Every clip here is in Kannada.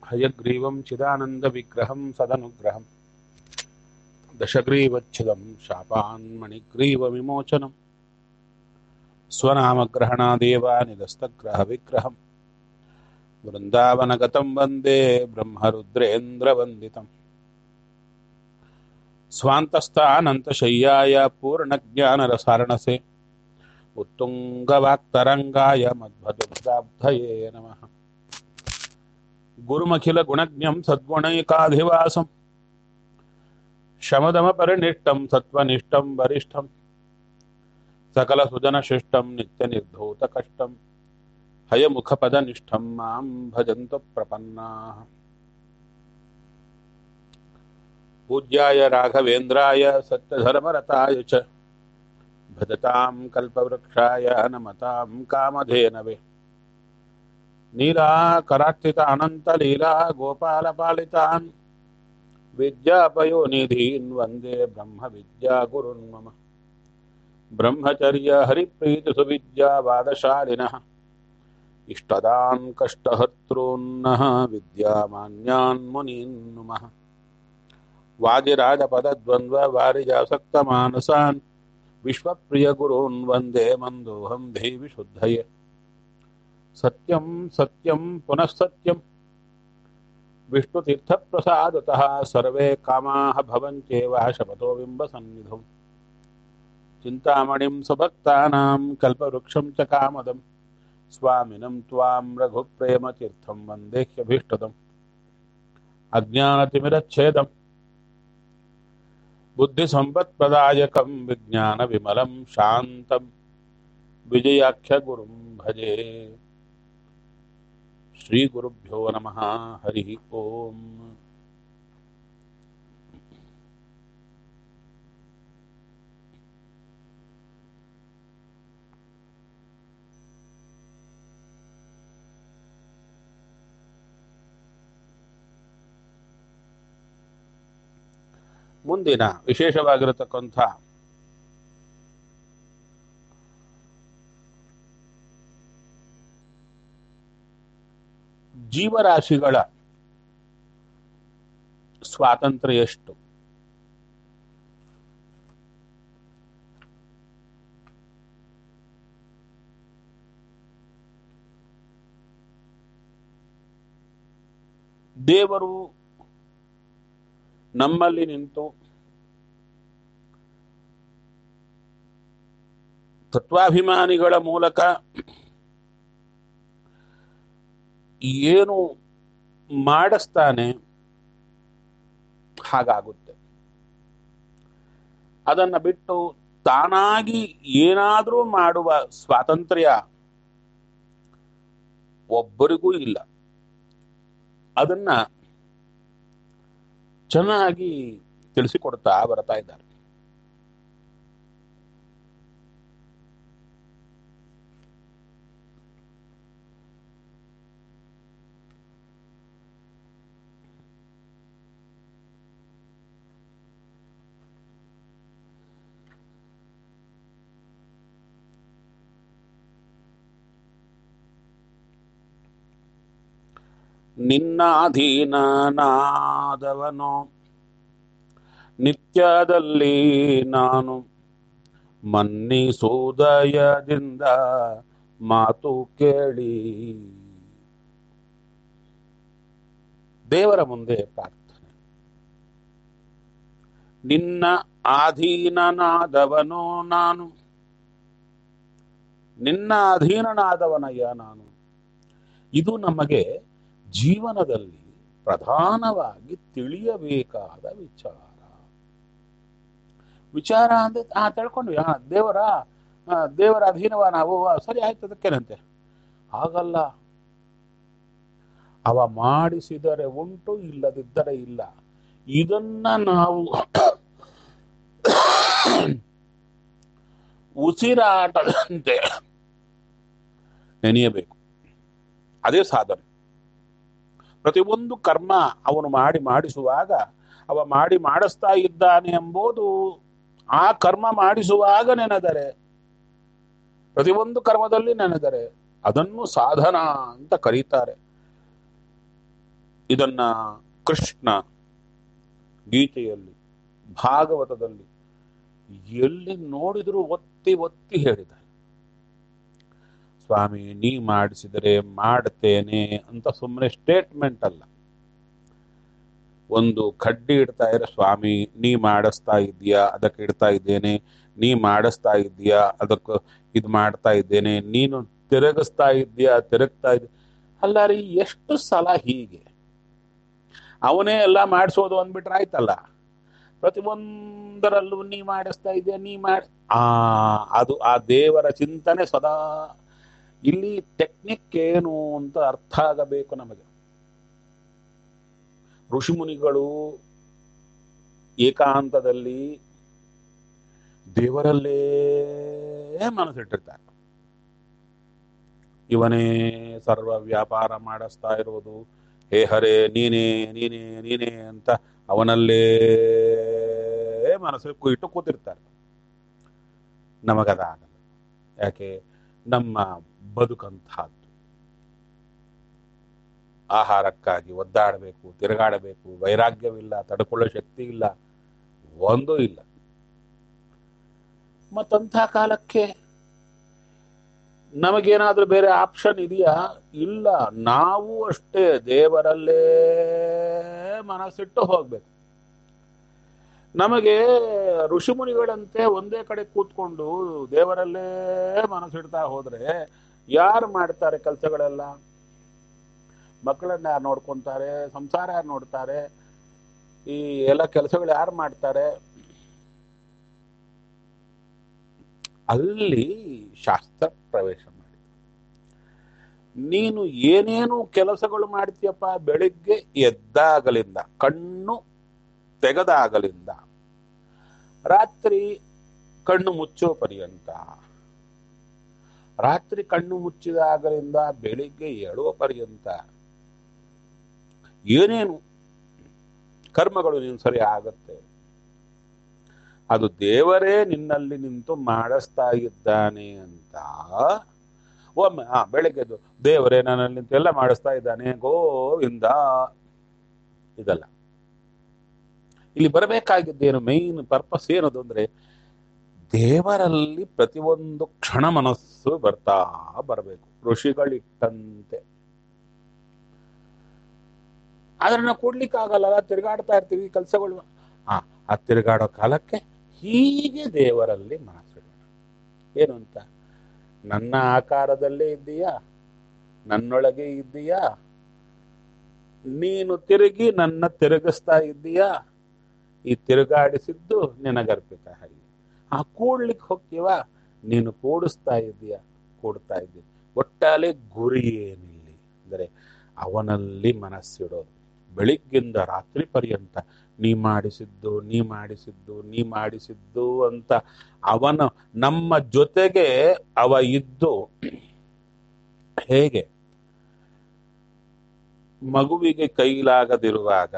हयग्रीवं चिदानन्दविग्रहं सदनुग्रहं दशग्रीवच्छिदं शापान्मणिग्रीवविमोचनं स्वनामग्रहणादेव निदस्तग्रहविग्रहं वृन्दावनगतं वन्दे ब्रह्मरुद्रेन्द्रवन्दितम् स्वान्तस्थानन्तशय्याय पूर्णज्ञानरसारणसे उत्तुङ्गवाक्तरङ्गाय मध्वदुग्धाब्धये नमः गुरुमखिलगुणज्ञं सद्गुणैकाधिवासं शमदमपरिनिष्टं सत्त्वनिष्ठं वरिष्ठं सकलसुजनशिष्टं नित्यनिर्धूतकष्टं हयमुखपदनिष्ठं मां भजन्तु प्रपन्नाः पूज्याय राघवेन्द्राय सत्यधर्मरताय च भजतां कल्पवृक्षाय नमतां कामधेनवे नीलाकरार्थितानन्तलीला गोपालपालितान् विद्यापयोनिधीन् वन्दे ब्रह्मविद्यागुरुन् मम ब्रह्मचर्यहरिप्रीतिसुविद्यावादशालिनः इष्टदान् कष्टहर्तॄन्नः विद्यामान्यान् मुनीन् नुमः वादिराजपदद्वन्द्ववारिजासक्तमानसान् विश्वप्रियगुरून् वन्दे मन्दोऽहं देविशुद्धये सत्यं सत्यं पुनः सत्यं विष्णुतीर्थप्रसादतः सर्वे कामाः भवन्त्येव शपथो बिम्बसन्निधौ चिन्तामणिं सुभक्तानां कल्पवृक्षं च कामदं स्वामिनं त्वां रघुप्रेमतीर्थं वन्देह्यभीष्टदम् अज्ञानतिमिरच्छेदम् बुद्धिसम्पत्प्रदायकं विज्ञानविमलं शान्तं विजयाख्यगुरुं भजे श्रीगुरुभ्यो नमः हरिः ओम् ಮುಂದಿನ ವಿಶೇಷವಾಗಿರತಕ್ಕಂಥ ಜೀವರಾಶಿಗಳ ಸ್ವಾತಂತ್ರ್ಯ ಎಷ್ಟು ದೇವರು ನಮ್ಮಲ್ಲಿ ನಿಂತು ತತ್ವಾಭಿಮಾನಿಗಳ ಮೂಲಕ ಏನು ಮಾಡಿಸ್ತಾನೆ ಹಾಗಾಗುತ್ತೆ ಅದನ್ನ ಬಿಟ್ಟು ತಾನಾಗಿ ಏನಾದರೂ ಮಾಡುವ ಸ್ವಾತಂತ್ರ್ಯ ಒಬ್ಬರಿಗೂ ಇಲ್ಲ ಅದನ್ನ ಚೆನ್ನಾಗಿ ತಿಳಿಸಿಕೊಡ್ತಾ ಬರ್ತಾ ಇದ್ದಾರೆ ನಿನ್ನಾಧೀನನಾದವನೋ ನಿತ್ಯದಲ್ಲಿ ನಾನು ಮನ್ನಿಸೋದಯದಿಂದ ಮಾತು ಕೇಳಿ ದೇವರ ಮುಂದೆ ಪ್ರಾರ್ಥನೆ ನಿನ್ನ ಆಧೀನನಾದವನೋ ನಾನು ನಿನ್ನ ಅಧೀನನಾದವನಯ್ಯ ನಾನು ಇದು ನಮಗೆ ಜೀವನದಲ್ಲಿ ಪ್ರಧಾನವಾಗಿ ತಿಳಿಯಬೇಕಾದ ವಿಚಾರ ವಿಚಾರ ಅಂದ್ರೆ ಆ ತಿಳ್ಕೊಂಡ್ವಿ ಹಾ ದೇವರ ಆ, ದೇವರ ಅಧೀನವ ನಾವು ಆ, ಸರಿ ಆಯ್ತು ಅದಕ್ಕೇನಂತೆ ಹಾಗಲ್ಲ ಅವ ಮಾಡಿಸಿದರೆ ಉಂಟು ಇಲ್ಲದಿದ್ದರೆ ಇಲ್ಲ ಇದನ್ನ ನಾವು ಉಸಿರಾಟದಂತೆ ನೆನೆಯಬೇಕು ಅದೇ ಸಾಧನೆ ಪ್ರತಿಯೊಂದು ಕರ್ಮ ಅವನು ಮಾಡಿ ಮಾಡಿಸುವಾಗ ಅವ ಮಾಡಿ ಮಾಡಿಸ್ತಾ ಇದ್ದಾನೆ ಎಂಬುದು ಆ ಕರ್ಮ ಮಾಡಿಸುವಾಗ ನೆನೆದರೆ ಪ್ರತಿಯೊಂದು ಕರ್ಮದಲ್ಲಿ ನೆನೆದರೆ ಅದನ್ನು ಸಾಧನ ಅಂತ ಕರೀತಾರೆ ಇದನ್ನ ಕೃಷ್ಣ ಗೀತೆಯಲ್ಲಿ ಭಾಗವತದಲ್ಲಿ ಎಲ್ಲಿ ನೋಡಿದರೂ ಒತ್ತಿ ಒತ್ತಿ ಹೇಳಿದ್ದಾರೆ ಸ್ವಾಮಿ ನೀ ಮಾಡಿಸಿದರೆ ಮಾಡ್ತೇನೆ ಅಂತ ಸುಮ್ಮನೆ ಸ್ಟೇಟ್ಮೆಂಟ್ ಅಲ್ಲ ಒಂದು ಕಡ್ಡಿ ಇಡ್ತಾ ಇರೋ ಸ್ವಾಮಿ ನೀ ಮಾಡಿಸ್ತಾ ಇದೀಯಾ ಅದಕ್ಕೆ ಇಡ್ತಾ ಇದ್ದೇನೆ ನೀ ಮಾಡಿಸ್ತಾ ಇದೀಯಾ ಅದಕ್ಕೆ ಇದು ಮಾಡ್ತಾ ಇದ್ದೇನೆ ನೀನು ತಿರುಗಿಸ್ತಾ ಇದೀಯಾ ತಿರುಗ್ತಾ ಇದ್ದ ಅಲ್ಲ ರೀ ಎಷ್ಟು ಸಲ ಹೀಗೆ ಅವನೇ ಎಲ್ಲ ಮಾಡಿಸೋದು ಅಂದ್ಬಿಟ್ರೆ ಆಯ್ತಲ್ಲ ಪ್ರತಿಯೊಂದರಲ್ಲೂ ನೀ ಮಾಡಿಸ್ತಾ ಇದೆಯಾ ನೀ ಮಾಡಿ ಆ ಅದು ಆ ದೇವರ ಚಿಂತನೆ ಸದಾ ಇಲ್ಲಿ ಟೆಕ್ನಿಕ್ ಏನು ಅಂತ ಅರ್ಥ ಆಗಬೇಕು ನಮಗೆ ಋಷಿಮುನಿಗಳು ಏಕಾಂತದಲ್ಲಿ ದೇವರಲ್ಲೇ ಮನಸ್ಸಿಟ್ಟಿರ್ತಾರೆ ಇವನೇ ಸರ್ವ ವ್ಯಾಪಾರ ಮಾಡಿಸ್ತಾ ಇರೋದು ಹೇ ಹರೇ ನೀನೇ ನೀನೇ ನೀನೇ ಅಂತ ಅವನಲ್ಲೇ ಮನಸ್ಸು ಇಟ್ಟು ಕೂತಿರ್ತಾರೆ ನಮಗದಾಗಲ್ಲ ಯಾಕೆ ನಮ್ಮ ಬದುಕಂತಹದ್ದು ಆಹಾರಕ್ಕಾಗಿ ಒದ್ದಾಡಬೇಕು ತಿರುಗಾಡಬೇಕು ವೈರಾಗ್ಯವಿಲ್ಲ ತಡ್ಕೊಳ್ಳೋ ಶಕ್ತಿ ಇಲ್ಲ ಒಂದೂ ಇಲ್ಲ ಮತ್ತಂಥ ಕಾಲಕ್ಕೆ ನಮಗೇನಾದ್ರೂ ಬೇರೆ ಆಪ್ಷನ್ ಇದೆಯಾ ಇಲ್ಲ ನಾವು ಅಷ್ಟೇ ದೇವರಲ್ಲೇ ಮನಸ್ಸಿಟ್ಟು ಹೋಗ್ಬೇಕು ನಮಗೆ ಋಷಿಮುನಿಗಳಂತೆ ಒಂದೇ ಕಡೆ ಕೂತ್ಕೊಂಡು ದೇವರಲ್ಲೇ ಮನಸ್ಸಿಡ್ತಾ ಹೋದ್ರೆ ಯಾರು ಮಾಡ್ತಾರೆ ಕೆಲಸಗಳೆಲ್ಲ ಮಕ್ಕಳನ್ನ ಯಾರು ನೋಡ್ಕೊಂತಾರೆ ಸಂಸಾರ ಯಾರು ನೋಡ್ತಾರೆ ಈ ಎಲ್ಲ ಕೆಲಸಗಳು ಯಾರು ಮಾಡ್ತಾರೆ ಅಲ್ಲಿ ಶಾಸ್ತ್ರ ಪ್ರವೇಶ ಮಾಡಿ ನೀನು ಏನೇನು ಕೆಲಸಗಳು ಮಾಡ್ತೀಯಪ್ಪ ಬೆಳಿಗ್ಗೆ ಎದ್ದಾಗಲಿಂದ ಕಣ್ಣು ತೆಗೆದಾಗಲಿಂದ ರಾತ್ರಿ ಕಣ್ಣು ಮುಚ್ಚೋ ಪರ್ಯಂತ ರಾತ್ರಿ ಕಣ್ಣು ಮುಚ್ಚಿದಾಗಲಿಂದ ಬೆಳಿಗ್ಗೆ ಏಳುವ ಪರ್ಯಂತ ಏನೇನು ಕರ್ಮಗಳು ನೀನು ಸರಿ ಆಗತ್ತೆ ಅದು ದೇವರೇ ನಿನ್ನಲ್ಲಿ ನಿಂತು ಮಾಡಿಸ್ತಾ ಇದ್ದಾನೆ ಅಂತ ಒಮ್ಮೆ ಹಾ ಬೆಳಗ್ಗೆದು ದೇವರೇ ನನ್ನಲ್ಲಿ ನಿಂತು ಎಲ್ಲ ಮಾಡಿಸ್ತಾ ಇದ್ದಾನೆ ಗೋವಿಂದ ಇದಲ್ಲ ಇಲ್ಲಿ ಬರಬೇಕಾಗಿದ್ದೇನು ಮೈನ್ ಪರ್ಪಸ್ ಏನದು ಅಂದ್ರೆ ದೇವರಲ್ಲಿ ಪ್ರತಿಯೊಂದು ಕ್ಷಣ ಮನಸ್ಸು ಬರ್ತಾ ಬರಬೇಕು ಋಷಿಗಳಿಟ್ಟಂತೆ ಅದನ್ನ ಕೊಡ್ಲಿಕ್ಕಾಗಲ್ಲ ತಿರುಗಾಡ್ತಾ ಇರ್ತೀವಿ ಕೆಲಸಗಳು ಆ ಆ ತಿರುಗಾಡೋ ಕಾಲಕ್ಕೆ ಹೀಗೆ ದೇವರಲ್ಲಿ ಮನಸ್ಸಿಡೋಣ ಏನು ಅಂತ ನನ್ನ ಆಕಾರದಲ್ಲೇ ಇದ್ದೀಯಾ ನನ್ನೊಳಗೆ ಇದ್ದೀಯಾ ನೀನು ತಿರುಗಿ ನನ್ನ ತಿರುಗಿಸ್ತಾ ಇದ್ದೀಯಾ ಈ ತಿರುಗಾಡಿಸಿದ್ದು ನಿನಗರ್ಪಿತ ಹಾಗೆ ಆ ಕೂಡ್ಲಿಕ್ಕೆ ಹೋಗ್ತೀವ ನೀನು ಕೂಡಿಸ್ತಾ ಇದ್ದೀಯ ಕೂಡ್ತಾ ಇದ್ದೀಯ ಒಟ್ಟಾಲೆ ಗುರಿ ಏನಿಲ್ಲಿ ಅಂದರೆ ಅವನಲ್ಲಿ ಮನಸ್ಸಿಡೋದು ಬೆಳಿಗ್ಗಿಂದ ರಾತ್ರಿ ಪರ್ಯಂತ ನೀ ಮಾಡಿಸಿದ್ದು ನೀ ಮಾಡಿಸಿದ್ದು ನೀ ಮಾಡಿಸಿದ್ದು ಅಂತ ಅವನ ನಮ್ಮ ಜೊತೆಗೆ ಅವ ಇದ್ದು ಹೇಗೆ ಮಗುವಿಗೆ ಕೈಲಾಗದಿರುವಾಗ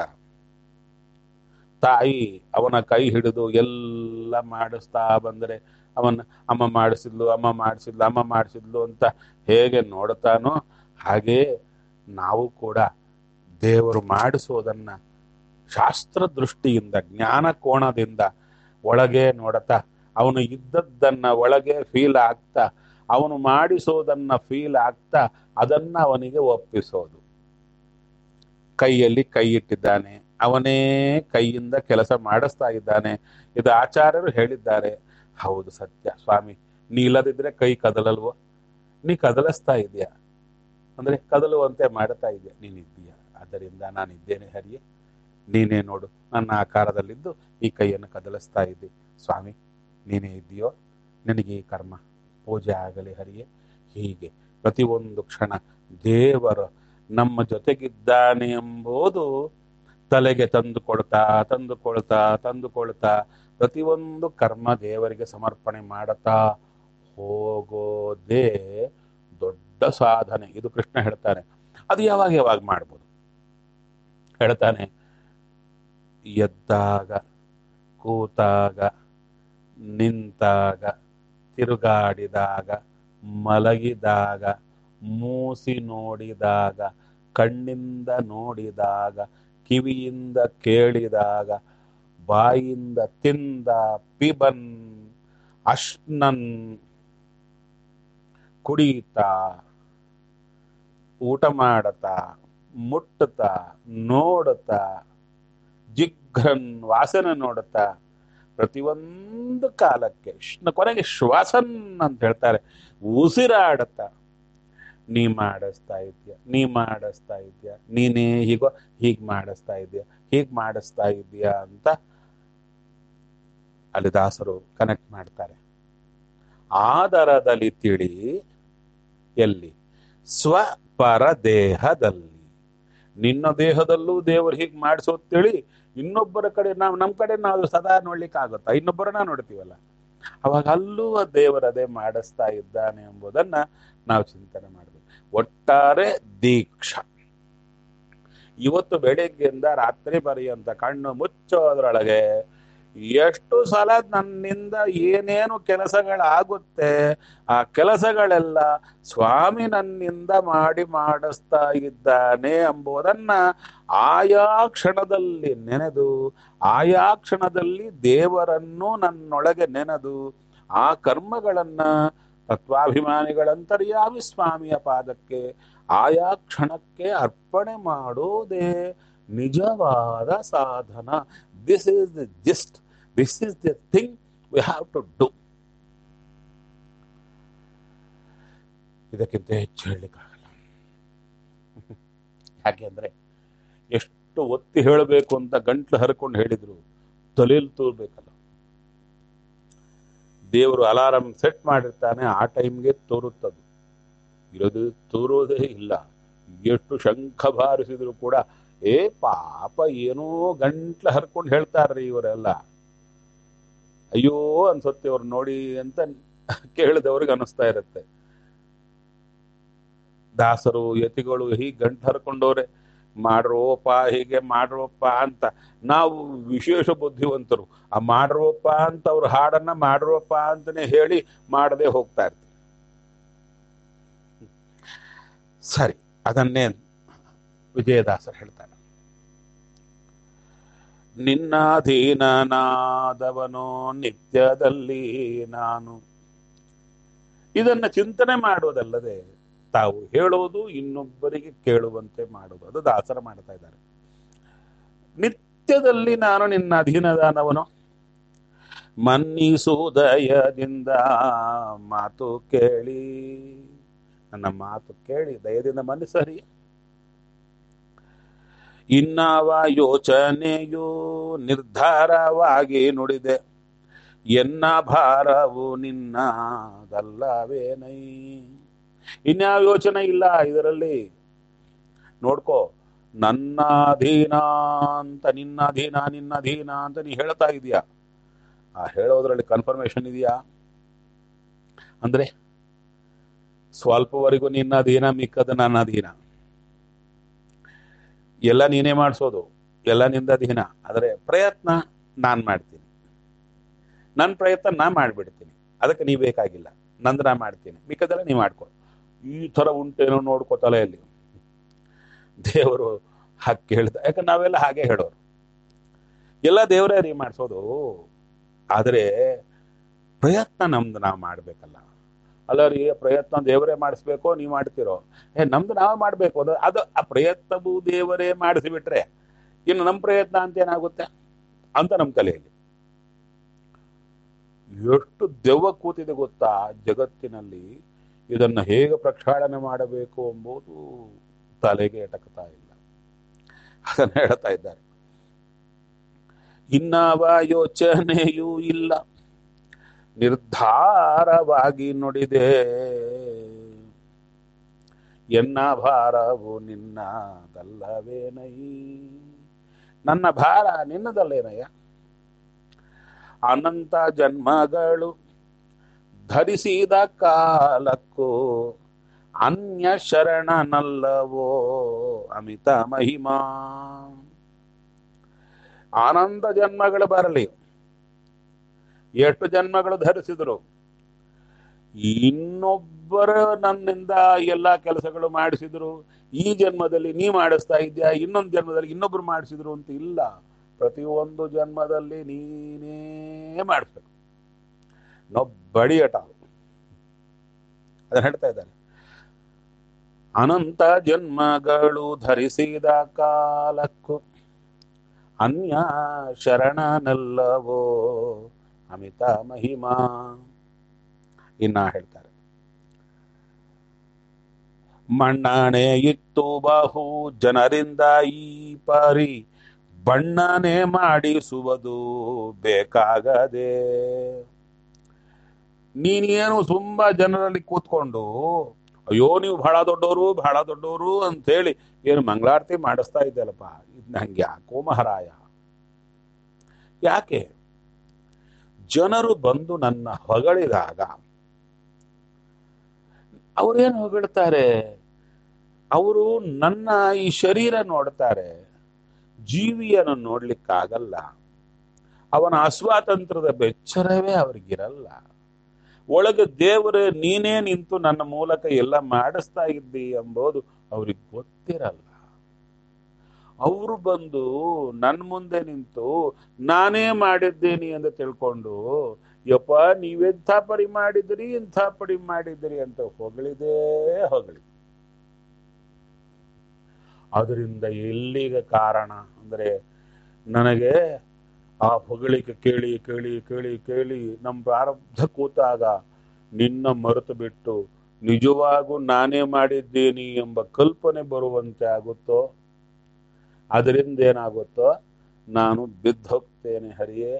ತಾಯಿ ಅವನ ಕೈ ಹಿಡಿದು ಎಲ್ಲ ಮಾಡಿಸ್ತಾ ಬಂದರೆ ಅವನ ಅಮ್ಮ ಮಾಡಿಸಿದ್ಲು ಅಮ್ಮ ಮಾಡಿಸಿದ್ಲು ಅಮ್ಮ ಮಾಡಿಸಿದ್ಲು ಅಂತ ಹೇಗೆ ನೋಡ್ತಾನೋ ಹಾಗೆ ನಾವು ಕೂಡ ದೇವರು ಮಾಡಿಸೋದನ್ನ ಶಾಸ್ತ್ರ ದೃಷ್ಟಿಯಿಂದ ಜ್ಞಾನ ಕೋಣದಿಂದ ಒಳಗೆ ನೋಡತಾ ಅವನು ಇದ್ದದ್ದನ್ನ ಒಳಗೆ ಫೀಲ್ ಆಗ್ತಾ ಅವನು ಮಾಡಿಸೋದನ್ನ ಫೀಲ್ ಆಗ್ತಾ ಅದನ್ನ ಅವನಿಗೆ ಒಪ್ಪಿಸೋದು ಕೈಯಲ್ಲಿ ಕೈ ಇಟ್ಟಿದ್ದಾನೆ ಅವನೇ ಕೈಯಿಂದ ಕೆಲಸ ಮಾಡಿಸ್ತಾ ಇದ್ದಾನೆ ಇದು ಆಚಾರ್ಯರು ಹೇಳಿದ್ದಾರೆ ಹೌದು ಸತ್ಯ ಸ್ವಾಮಿ ನೀ ಇಲ್ಲದಿದ್ರೆ ಕೈ ಕದಲಲ್ವೋ ನೀ ಕದಲಿಸ್ತಾ ಇದೆಯಾ ಅಂದ್ರೆ ಕದಲುವಂತೆ ಮಾಡ್ತಾ ಇದೆಯಾ ನೀನಿದ್ದೀಯಾ ಆದ್ದರಿಂದ ನಾನಿದ್ದೇನೆ ಹರಿಯೇ ನೀನೇ ನೋಡು ನನ್ನ ಆಕಾರದಲ್ಲಿದ್ದು ಈ ಕೈಯನ್ನು ಕದಲಿಸ್ತಾ ಇದ್ದೆ ಸ್ವಾಮಿ ನೀನೇ ಇದ್ದೀಯೋ ನಿನಗೆ ಈ ಕರ್ಮ ಪೂಜೆ ಆಗಲಿ ಹರಿಯೇ ಹೀಗೆ ಪ್ರತಿಯೊಂದು ಕ್ಷಣ ದೇವರು ನಮ್ಮ ಜೊತೆಗಿದ್ದಾನೆ ಎಂಬುದು ತಲೆಗೆ ತಂದು ಕೊಡ್ತಾ ತಂದು ಕೊಳ್ತಾ ತಂದು ಕೊಳ್ತಾ ಪ್ರತಿಯೊಂದು ಕರ್ಮ ದೇವರಿಗೆ ಸಮರ್ಪಣೆ ಮಾಡುತ್ತಾ ಹೋಗೋದೇ ದೊಡ್ಡ ಸಾಧನೆ ಇದು ಕೃಷ್ಣ ಹೇಳ್ತಾನೆ ಅದು ಯಾವಾಗ ಯಾವಾಗ ಮಾಡ್ಬೋದು ಹೇಳ್ತಾನೆ ಎದ್ದಾಗ ಕೂತಾಗ ನಿಂತಾಗ ತಿರುಗಾಡಿದಾಗ ಮಲಗಿದಾಗ ಮೂಸಿ ನೋಡಿದಾಗ ಕಣ್ಣಿಂದ ನೋಡಿದಾಗ ಕಿವಿಯಿಂದ ಕೇಳಿದಾಗ ಬಾಯಿಂದ ತಿಂದ ಪಿಬನ್ ಅಶ್ನನ್ ಕುಡಿತಾ ಊಟ ಮಾಡತಾ ಮುಟ್ಟತಾ ನೋಡುತ್ತಾ ಜಿಘ್ರನ್ ವಾಸನೆ ನೋಡುತ್ತಾ ಪ್ರತಿಯೊಂದು ಕಾಲಕ್ಕೆ ಶ್ನ- ಕೊನೆಗೆ ಶ್ವಾಸನ್ ಅಂತ ಹೇಳ್ತಾರೆ ಉಸಿರಾಡತ್ತ ನೀ ಮಾಡಿಸ್ತಾ ಇದೆಯಾ ನೀ ಮಾಡಿಸ್ತಾ ಇದೆಯಾ ನೀನೇ ಹೀಗೋ ಹೀಗ್ ಮಾಡಿಸ್ತಾ ಇದೆಯಾ ಹೀಗ್ ಮಾಡಿಸ್ತಾ ಇದೆಯಾ ಅಂತ ಅಲ್ಲಿ ದಾಸರು ಕನೆಕ್ಟ್ ಮಾಡ್ತಾರೆ ಆದರದಲ್ಲಿ ತಿಳಿ ಎಲ್ಲಿ ಸ್ವಪರ ದೇಹದಲ್ಲಿ ನಿನ್ನ ದೇಹದಲ್ಲೂ ದೇವರು ಹೀಗೆ ಮಾಡಿಸೋದ್ ತಿಳಿ ಇನ್ನೊಬ್ಬರ ಕಡೆ ನಾವು ನಮ್ಮ ಕಡೆ ನಾವು ಸದಾ ನೋಡ್ಲಿಕ್ಕೆ ಆಗುತ್ತಾ ಇನ್ನೊಬ್ಬರನ್ನ ನೋಡ್ತೀವಲ್ಲ ಅವಾಗ ಅಲ್ಲೂ ಆ ದೇವರದೇ ಮಾಡಿಸ್ತಾ ಇದ್ದಾನೆ ಎಂಬುದನ್ನ ನಾವು ಚಿಂತನೆ ಮಾಡಬೇಕು ಒಟ್ಟಾರೆ ದೀಕ್ಷಾ ಇವತ್ತು ಬೆಳಿಗ್ಗೆಯಿಂದ ರಾತ್ರಿ ಪರ್ಯಂತ ಕಣ್ಣು ಮುಚ್ಚೋದ್ರೊಳಗೆ ಎಷ್ಟು ಸಲ ನನ್ನಿಂದ ಏನೇನು ಕೆಲಸಗಳಾಗುತ್ತೆ ಆ ಕೆಲಸಗಳೆಲ್ಲ ಸ್ವಾಮಿ ನನ್ನಿಂದ ಮಾಡಿ ಮಾಡಿಸ್ತಾ ಇದ್ದಾನೆ ಎಂಬುದನ್ನ ಆಯಾ ಕ್ಷಣದಲ್ಲಿ ನೆನೆದು ಆಯಾ ಕ್ಷಣದಲ್ಲಿ ದೇವರನ್ನು ನನ್ನೊಳಗೆ ನೆನೆದು ಆ ಕರ್ಮಗಳನ್ನ ತತ್ವಾಭಿಮಾನಿಗಳಂತರ್ಯಾವಿ ಸ್ವಾಮಿಯ ಪಾದಕ್ಕೆ ಆಯಾ ಕ್ಷಣಕ್ಕೆ ಅರ್ಪಣೆ ಮಾಡೋದೇ ನಿಜವಾದ ಸಾಧನ this is the gist this is the thing we have to do ಇದಕ್ಕಿಂತ ಹೆಚ್ಚು ಹೇಳಲಿಕ್ಕಾಗಲ್ಲ ಯಾಕೆಂದ್ರೆ ಎಷ್ಟು ಒತ್ತಿ ಹೇಳಬೇಕು ಅಂತ ಗಂಟ್ಲು ಹರ್ಕೊಂಡು ಹೇಳಿದ್ರು ತಲೆಯಲ್ಲಿ ತೋರ್ಬೇಕಲ್ಲ ದೇವರು ಅಲಾರಂ ಸೆಟ್ ಮಾಡಿರ್ತಾನೆ ಆ ಟೈಮ್ಗೆ ತೋರುತ್ತದು ಇರೋದು ತೋರೋದೇ ಇಲ್ಲ ಎಷ್ಟು ಶಂಖ ಬಾರಿಸಿದ್ರು ಕೂಡ ಏ ಪಾಪ ಏನೋ ಗಂಟ್ಲು ಹರ್ಕೊಂಡು ಹೇಳ್ತಾರ್ರಿ ಇವರೆಲ್ಲ ಅಯ್ಯೋ ಅನ್ಸುತ್ತೆ ಅವ್ರು ನೋಡಿ ಅಂತ ಕೇಳಿದವ್ರಿಗೆ ಅನಿಸ್ತಾ ಇರುತ್ತೆ ದಾಸರು ಯತಿಗಳು ಹೀಗೆ ಗಂಟು ಹರ್ಕೊಂಡವ್ರೆ ಮಾಡ್ರೋಪ ಹೀಗೆ ಮಾಡ್ರೋಪ ಅಂತ ನಾವು ವಿಶೇಷ ಬುದ್ಧಿವಂತರು ಆ ಮಾಡ್ರೋಪ ಅಂತ ಅವ್ರ ಹಾಡನ್ನ ಮಾಡ್ರೋಪ ಅಂತಾನೆ ಹೇಳಿ ಮಾಡದೆ ಹೋಗ್ತಾ ಇರ್ತೀವಿ ಸರಿ ಅದನ್ನೇ ವಿಜಯದಾಸರು ಹೇಳ್ತಾರೆ ನಿನ್ನಾಧೀನನಾದವನೋ ನಿತ್ಯದಲ್ಲಿ ನಾನು ಇದನ್ನ ಚಿಂತನೆ ಮಾಡುವುದಲ್ಲದೆ ತಾವು ಹೇಳೋದು ಇನ್ನೊಬ್ಬರಿಗೆ ಕೇಳುವಂತೆ ಮಾಡೋದು ಅದು ದಾಸರ ಮಾಡ್ತಾ ಇದ್ದಾರೆ ನಿತ್ಯದಲ್ಲಿ ನಾನು ನಿನ್ನ ಅಧೀನದಾನವನು ಮನ್ನಿಸುದಯದಿಂದ ಮಾತು ಕೇಳಿ ನನ್ನ ಮಾತು ಕೇಳಿ ದಯದಿಂದ ಮನ್ನಿಸರಿ ಇನ್ನಾವ ಯೋಚನೆಯು ನಿರ್ಧಾರವಾಗಿ ನುಡಿದೆ ಎನ್ನ ಭಾರವು ನಿನ್ನದಲ್ಲವೇನೈ ಇನ್ಯಾವ ಯೋಚನೆ ಇಲ್ಲ ಇದರಲ್ಲಿ ನೋಡ್ಕೋ ನನ್ನ ಅಧೀನ ಅಂತ ನಿನ್ನ ಅಧೀನ ನಿನ್ನ ಅಧೀನ ಅಂತ ನೀ ಹೇಳ್ತಾ ಇದೀಯ ಆ ಹೇಳೋದ್ರಲ್ಲಿ ಕನ್ಫರ್ಮೇಶನ್ ಇದೆಯಾ ಅಂದ್ರೆ ಸ್ವಲ್ಪವರೆಗೂ ನಿನ್ನ ಅಧೀನ ಮಿಕ್ಕದ ನನ್ನ ಅಧೀನ ಎಲ್ಲ ನೀನೇ ಮಾಡಿಸೋದು ಎಲ್ಲ ನಿಂದ ಅಧೀನ ಆದರೆ ಪ್ರಯತ್ನ ನಾನ್ ಮಾಡ್ತೀನಿ ನನ್ನ ಪ್ರಯತ್ನ ನಾ ಮಾಡ್ಬಿಡ್ತೀನಿ ಅದಕ್ಕೆ ನೀ ಬೇಕಾಗಿಲ್ಲ ನಂದು ನಾ ಮಾಡ್ತೀನಿ ಮಿಕ್ಕದೆಲ್ಲ ನೀ ಮಾಡ್ಕೊ ಈ ತರ ಉಂಟೇನೋ ನೋಡ್ಕೋ ತಲೆಯಲ್ಲಿ ದೇವರು ಹಾಗೆ ಕೇಳ್ದ ಯಾಕಂದ್ರೆ ನಾವೆಲ್ಲ ಹಾಗೆ ಹೇಳೋರು ಎಲ್ಲ ದೇವರೇ ರೀ ಮಾಡಿಸೋದು ಆದರೆ ಪ್ರಯತ್ನ ನಮ್ದು ನಾವು ಮಾಡ್ಬೇಕಲ್ಲ ಅಲ್ಲ ರೀ ಪ್ರಯತ್ನ ದೇವರೇ ಮಾಡಿಸ್ಬೇಕು ನೀವು ಮಾಡ್ತಿರೋ ಏ ನಮ್ದು ನಾವು ಮಾಡ್ಬೇಕು ಅದು ಅದು ಆ ಪ್ರಯತ್ನವು ದೇವರೇ ಮಾಡಿಸಿಬಿಟ್ರೆ ಇನ್ನು ನಮ್ಮ ಪ್ರಯತ್ನ ಅಂತ ಏನಾಗುತ್ತೆ ಅಂತ ನಮ್ಮ ತಲೆಯಲ್ಲಿ ಎಷ್ಟು ದೆವ್ವ ಕೂತಿದೆ ಗೊತ್ತಾ ಜಗತ್ತಿನಲ್ಲಿ ಇದನ್ನ ಹೇಗೆ ಪ್ರಕ್ಷಾಳನೆ ಮಾಡಬೇಕು ಎಂಬುದು ತಲೆಗೆ ಎಟಕ್ತಾ ಇಲ್ಲ ಅದನ್ನ ಹೇಳ್ತಾ ಇದ್ದಾರೆ ಇನ್ನಾವ ಯೋಚನೆಯೂ ಇಲ್ಲ ನಿರ್ಧಾರವಾಗಿ ನುಡಿದೆ ಎನ್ನ ಭಾರವು ನಿನ್ನದಲ್ಲವೇನೈ ನನ್ನ ಭಾರ ನಿನ್ನದಲ್ಲೇನಯ್ಯ ಅನಂತ ಜನ್ಮಗಳು ಧರಿಸಿದ ಕಾಲಕ್ಕೂ ಅನ್ಯ ಶರಣನಲ್ಲವೋ ಅಮಿತ ಮಹಿಮಾ ಆನಂದ ಜನ್ಮಗಳು ಬರಲಿ ಎಷ್ಟು ಜನ್ಮಗಳು ಧರಿಸಿದ್ರು ಇನ್ನೊಬ್ಬರ ನನ್ನಿಂದ ಎಲ್ಲ ಕೆಲಸಗಳು ಮಾಡಿಸಿದ್ರು ಈ ಜನ್ಮದಲ್ಲಿ ನೀ ಮಾಡಿಸ್ತಾ ಇದ್ಯಾ ಇನ್ನೊಂದು ಜನ್ಮದಲ್ಲಿ ಇನ್ನೊಬ್ರು ಮಾಡಿಸಿದ್ರು ಅಂತ ಇಲ್ಲ ಪ್ರತಿಯೊಂದು ಜನ್ಮದಲ್ಲಿ ನೀನೇ ಮಾಡಿಸ್ಬೇಕು ನೊಬ್ಬಡಿ ಅಟ ಅದನ್ನ ಹೇಳ್ತಾ ಇದ್ದಾರೆ ಅನಂತ ಜನ್ಮಗಳು ಧರಿಸಿದ ಕಾಲಕ್ಕೂ ಅನ್ಯ ಶರಣನಲ್ಲವೋ ಅಮಿತ ಮಹಿಮಾ ಇನ್ನ ಹೇಳ್ತಾರೆ ಮಣ್ಣಾಣೆ ಇತ್ತು ಬಹು ಜನರಿಂದ ಈ ಪರಿ ಬಣ್ಣನೆ ಮಾಡಿಸುವುದು ಬೇಕಾಗದೆ ನೀನೇನು ತುಂಬಾ ಜನರಲ್ಲಿ ಕೂತ್ಕೊಂಡು ಅಯ್ಯೋ ನೀವು ಬಹಳ ದೊಡ್ಡವರು ಬಹಳ ದೊಡ್ಡವರು ಅಂತ ಹೇಳಿ ಏನು ಮಂಗಳಾರತಿ ಮಾಡಿಸ್ತಾ ಇದ್ದಲ್ಲಪ್ಪ ಇದು ನಂಗೆ ಯಾಕೋ ಮಹಾರಾಯ ಯಾಕೆ ಜನರು ಬಂದು ನನ್ನ ಹೊಗಳಿದಾಗ ಅವರೇನು ಹೊಗಳ್ತಾರೆ ಅವರು ನನ್ನ ಈ ಶರೀರ ನೋಡ್ತಾರೆ ಜೀವಿಯನ್ನು ನೋಡ್ಲಿಕ್ಕಾಗಲ್ಲ ಅವನ ಅಸ್ವಾತಂತ್ರ್ಯದ ಬೆಚ್ಚರವೇ ಅವ್ರಿಗಿರಲ್ಲ ಒಳಗೆ ದೇವರೇ ನೀನೇ ನಿಂತು ನನ್ನ ಮೂಲಕ ಎಲ್ಲ ಮಾಡಿಸ್ತಾ ಇದ್ದಿ ಎಂಬುದು ಅವ್ರಿಗೆ ಗೊತ್ತಿರಲ್ಲ ಅವರು ಬಂದು ನನ್ನ ಮುಂದೆ ನಿಂತು ನಾನೇ ಮಾಡಿದ್ದೇನೆ ಅಂತ ತಿಳ್ಕೊಂಡು ಯಪ್ಪ ನೀವೆಂಥ ಪರಿ ಮಾಡಿದ್ರಿ ಇಂಥ ಪರಿ ಮಾಡಿದ್ರಿ ಅಂತ ಹೊಗಳಿದೇ ಹೊಗಳಿ ಅದರಿಂದ ಎಲ್ಲಿಗೆ ಕಾರಣ ಅಂದ್ರೆ ನನಗೆ ಆ ಹೊಗಳಿಕೆ ಕೇಳಿ ಕೇಳಿ ಕೇಳಿ ಕೇಳಿ ನಮ್ಮ ಪ್ರಾರಬ್ಧ ಕೂತಾಗ ನಿನ್ನ ಮರೆತು ಬಿಟ್ಟು ನಿಜವಾಗೂ ನಾನೇ ಮಾಡಿದ್ದೀನಿ ಎಂಬ ಕಲ್ಪನೆ ಬರುವಂತೆ ಆಗುತ್ತೋ ಅದರಿಂದ ಏನಾಗುತ್ತೋ ನಾನು ಬಿದ್ದು ಹೋಗ್ತೇನೆ ಹರಿಯೇ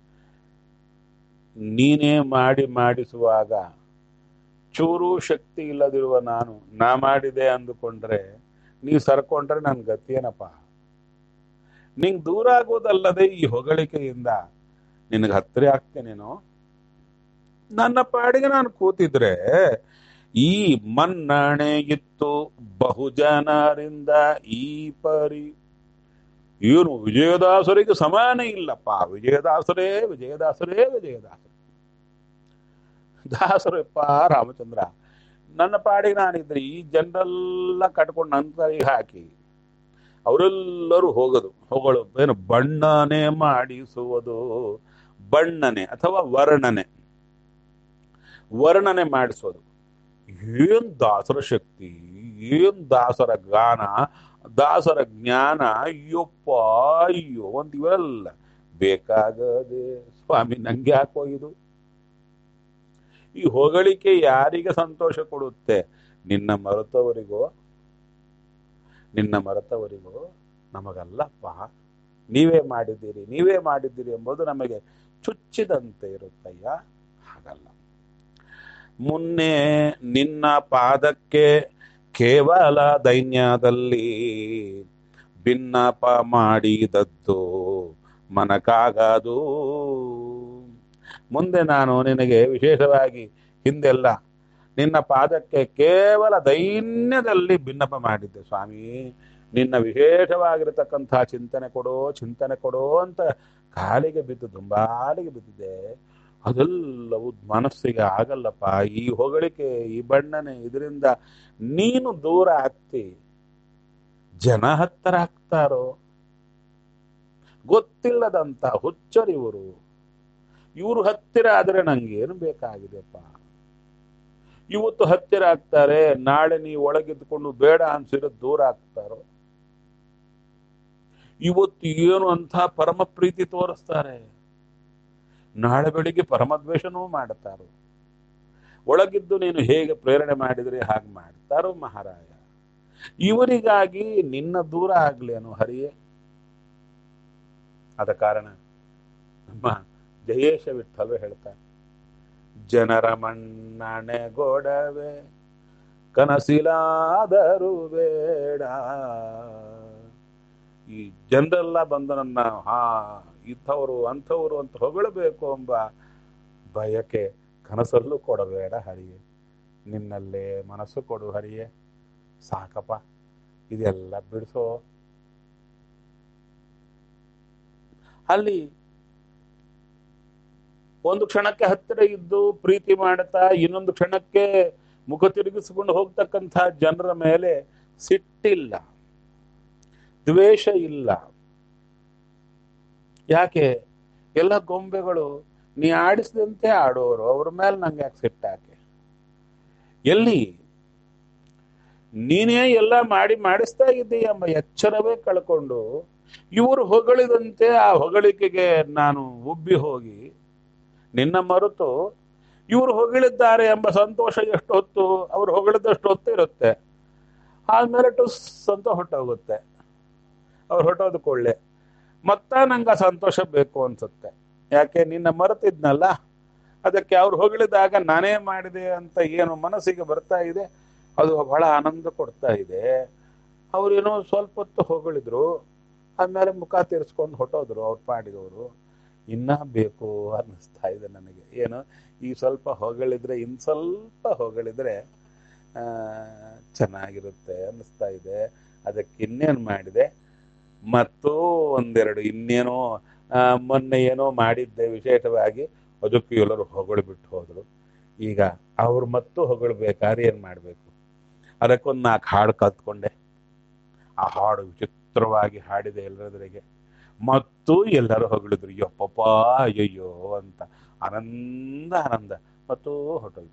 ನೀನೇ ಮಾಡಿ ಮಾಡಿಸುವಾಗ ಚೂರು ಶಕ್ತಿ ಇಲ್ಲದಿರುವ ನಾನು ನಾ ಮಾಡಿದೆ ಅಂದುಕೊಂಡ್ರೆ ನೀ ಸರ್ಕೊಂಡ್ರೆ ನನ್ ಗತಿಯೇನಪ್ಪ ನಿಂಗ್ ದೂರ ಆಗೋದಲ್ಲದೆ ಈ ಹೊಗಳಿಕೆಯಿಂದ ನಿನಗೆ ಹತ್ತಿರ ಆಗ್ತೇನೇನೋ ನನ್ನ ಪಾಡಿಗೆ ನಾನು ಕೂತಿದ್ರೆ ಈ ಮನ್ನಣೆ ಇತ್ತು ಬಹುಜನರಿಂದ ಈ ಪರಿ ಏನು ವಿಜಯದಾಸರಿಗೆ ಸಮಾನ ಇಲ್ಲಪ್ಪ ವಿಜಯದಾಸರೇ ವಿಜಯದಾಸರೇ ವಿಜಯದಾಸರೇ ದಾಸರಪ್ಪ ರಾಮಚಂದ್ರ ನನ್ನ ಪಾಡಿಗೆ ನಾನಿದ್ರೆ ಈ ಜನರೆಲ್ಲ ಕಟ್ಕೊಂಡು ನನ್ನ ಕೈಗೆ ಹಾಕಿ ಅವರೆಲ್ಲರೂ ಹೋಗೋದು ಹೋಗಳು ಏನು ಬಣ್ಣನೆ ಮಾಡಿಸುವುದು ಬಣ್ಣನೆ ಅಥವಾ ವರ್ಣನೆ ವರ್ಣನೆ ಮಾಡಿಸೋದು ಏನ್ ದಾಸರ ಶಕ್ತಿ ಏನ್ ದಾಸರ ಗಾನ ದಾಸರ ಜ್ಞಾನ ಅಯ್ಯಪ್ಪ ಅಯ್ಯೋ ಅಂತ ಇವೆಲ್ಲ ಬೇಕಾಗದೆ ಸ್ವಾಮಿ ನಂಗೆ ಯಾಕೋ ಇದು ಈ ಹೊಗಳಿಕೆ ಯಾರಿಗೆ ಸಂತೋಷ ಕೊಡುತ್ತೆ ನಿನ್ನ ಮರೆತವರಿಗೋ ನಿನ್ನ ಮರೆತವರಿಗೋ ನಮಗಲ್ಲಪ್ಪ ನೀವೇ ಮಾಡಿದ್ದೀರಿ ನೀವೇ ಮಾಡಿದ್ದೀರಿ ಎಂಬುದು ನಮಗೆ ಚುಚ್ಚಿದಂತೆ ಇರುತ್ತಯ್ಯ ಹಾಗಲ್ಲ ಮುನ್ನೆ ನಿನ್ನ ಪಾದಕ್ಕೆ ಕೇವಲ ದೈನ್ಯದಲ್ಲಿ ಭಿನ್ನಪ ಮಾಡಿದದ್ದು ಮನಕಾಗದು ಮುಂದೆ ನಾನು ನಿನಗೆ ವಿಶೇಷವಾಗಿ ಹಿಂದೆಲ್ಲ ನಿನ್ನ ಪಾದಕ್ಕೆ ಕೇವಲ ದೈನ್ಯದಲ್ಲಿ ಭಿನ್ನಪ ಮಾಡಿದ್ದೆ ಸ್ವಾಮಿ ನಿನ್ನ ವಿಶೇಷವಾಗಿರತಕ್ಕಂತಹ ಚಿಂತನೆ ಕೊಡೋ ಚಿಂತನೆ ಕೊಡೋ ಅಂತ ಕಾಲಿಗೆ ಬಿದ್ದು ದುಂಬಾಲಿಗೆ ಬಿದ್ದಿದೆ ಅದೆಲ್ಲವೂ ಮನಸ್ಸಿಗೆ ಆಗಲ್ಲಪ್ಪ ಈ ಹೊಗಳಿಕೆ ಈ ಬಣ್ಣನೆ ಇದರಿಂದ ನೀನು ದೂರ ಆಗ್ತಿ ಜನ ಹತ್ತರ ಆಗ್ತಾರೋ ಗೊತ್ತಿಲ್ಲದಂತ ಹುಚ್ಚರಿವರು ಇವರು ಹತ್ತಿರ ಆದ್ರೆ ನಂಗೇನು ಬೇಕಾಗಿದೆಪ್ಪ ಇವತ್ತು ಹತ್ತಿರ ಆಗ್ತಾರೆ ನಾಳೆ ನೀವು ಒಳಗಿದ್ಕೊಂಡು ಬೇಡ ಅನ್ಸಿರೋ ದೂರ ಆಗ್ತಾರೋ ಇವತ್ತು ಏನು ಅಂತ ಪರಮ ಪ್ರೀತಿ ತೋರಿಸ್ತಾರೆ ನಾಳೆ ಬೆಳಿಗ್ಗೆ ಪರಮದ್ವೇಷನೂ ಮಾಡ್ತಾರೋ ಒಳಗಿದ್ದು ನೀನು ಹೇಗೆ ಪ್ರೇರಣೆ ಮಾಡಿದ್ರೆ ಹಾಗೆ ಮಾಡ್ತಾರೋ ಮಹಾರಾಯ ಇವರಿಗಾಗಿ ನಿನ್ನ ದೂರ ಆಗ್ಲೇನು ಹರಿಯೇ ಆದ ಕಾರಣ ನಮ್ಮ ಜಯೇಶ ವಿಠಲು ಹೇಳ್ತಾರೆ ಜನರ ಮನ್ನಣೆ ಗೊಡವೆ ಕನಸಿಲಾದರೂ ಬೇಡ ಈ ಜನರೆಲ್ಲ ಬಂದು ನನ್ನ ಹಾ ಇಂಥವ್ರು ಅಂಥವ್ರು ಅಂತ ಹೊಗಳಬೇಕು ಎಂಬ ಬಯಕೆ ಕನಸಲ್ಲೂ ಕೊಡಬೇಡ ಹರಿಯೇ ನಿನ್ನಲ್ಲೇ ಮನಸ್ಸು ಕೊಡು ಹರಿಯೇ ಸಾಕಪ್ಪ ಇದೆಲ್ಲ ಬಿಡಿಸೋ ಅಲ್ಲಿ ಒಂದು ಕ್ಷಣಕ್ಕೆ ಹತ್ತಿರ ಇದ್ದು ಪ್ರೀತಿ ಮಾಡುತ್ತಾ ಇನ್ನೊಂದು ಕ್ಷಣಕ್ಕೆ ಮುಖ ತಿರುಗಿಸಿಕೊಂಡು ಹೋಗ್ತಕ್ಕಂಥ ಜನರ ಮೇಲೆ ಸಿಟ್ಟಿಲ್ಲ ದ್ವೇಷ ಇಲ್ಲ ಯಾಕೆ ಎಲ್ಲ ಗೊಂಬೆಗಳು ನೀ ಆಡಿಸಿದಂತೆ ಆಡೋರು ಅವ್ರ ಮೇಲೆ ನಂಗೆ ಯಾಕೆ ಸಿಟ್ಟಾಕೆ ಎಲ್ಲಿ ನೀನೇ ಎಲ್ಲ ಮಾಡಿ ಮಾಡಿಸ್ತಾ ಇದ್ದೀಯ ಎಂಬ ಎಚ್ಚರವೇ ಕಳ್ಕೊಂಡು ಇವರು ಹೊಗಳಿದಂತೆ ಆ ಹೊಗಳಿಕೆಗೆ ನಾನು ಉಬ್ಬಿ ಹೋಗಿ ನಿನ್ನ ಮರೆತು ಇವರು ಹೊಗಳಿದ್ದಾರೆ ಎಂಬ ಸಂತೋಷ ಎಷ್ಟು ಹೊತ್ತು ಅವ್ರು ಹೊಗಳಿದಷ್ಟು ಹೊತ್ತು ಇರುತ್ತೆ ಆದ್ಮೇಲೆ ಟುಸ್ ಅಂತ ಹೊಟ್ಟೋಗುತ್ತೆ ಅವ್ರು ಹೊಟ್ಟೋದಕ್ಕೊಳ್ಳೆ ಮತ್ತ ನಂಗೆ ಆ ಸಂತೋಷ ಬೇಕು ಅನ್ಸುತ್ತೆ ಯಾಕೆ ನಿನ್ನ ಮರೆತಿದ್ನಲ್ಲ ಅದಕ್ಕೆ ಅವ್ರು ಹೊಗಳಿದಾಗ ನಾನೇ ಮಾಡಿದೆ ಅಂತ ಏನು ಮನಸ್ಸಿಗೆ ಬರ್ತಾ ಇದೆ ಅದು ಬಹಳ ಆನಂದ ಕೊಡ್ತಾ ಇದೆ ಅವ್ರೇನೋ ಸ್ವಲ್ಪ ಹೊತ್ತು ಹೊಗಳಿದ್ರು ಆಮೇಲೆ ಮುಖ ತೀರಿಸ್ಕೊಂಡು ಹೊಟ್ಟೋದ್ರು ಅವ್ರ ಪಾಡಿಗವರು ಇನ್ನ ಬೇಕು ಅನ್ನಿಸ್ತಾ ಇದೆ ನನಗೆ ಏನು ಈ ಸ್ವಲ್ಪ ಹೊಗಳಿದ್ರೆ ಇನ್ ಸ್ವಲ್ಪ ಹೊಗಳಿದ್ರೆ ಆ, ಚೆನ್ನಾಗಿರುತ್ತೆ ಅನ್ನಿಸ್ತಾ ಇದೆ ಅದಕ್ಕೆ ಇನ್ನೇನು ಮಾಡಿದೆ ಮತ್ತು ಒಂದೆರಡು ಇನ್ನೇನೋ ಆ, ಮೊನ್ನೆ ಏನೋ ಮಾಡಿದ್ದೆ ವಿಶೇಷವಾಗಿ ಅದಕ್ಕೂ ಎಲ್ಲರೂ ಹೊಗಳು ಬಿಟ್ಟು ಹೋದ್ರು ಈಗ ಅವ್ರು ಮತ್ತು ಹೊಗಳ್ಬೇಕಾದ್ರೆ ಏನ್ ಮಾಡ್ಬೇಕು ಅದಕ್ಕೊಂದು ನಾಲ್ಕು ಹಾಡು ಕಲ್ತ್ಕೊಂಡೆ ಆ ಹಾಡು ವಿಚಿತ್ರವಾಗಿ ಹಾಡಿದೆ ಎಲ್ಲರದ್ರಿಗೆ ಮತ್ತು ಎಲ್ಲರೂ ಹೊಗಳಿದ್ರು ಯಪ್ಪಪ್ಪ ಅಯ್ಯಯ್ಯೋ ಅಂತ ಆನಂದ ಆನಂದ ಮತ್ತು ಹೊಟ್ಟೋಯ್ತು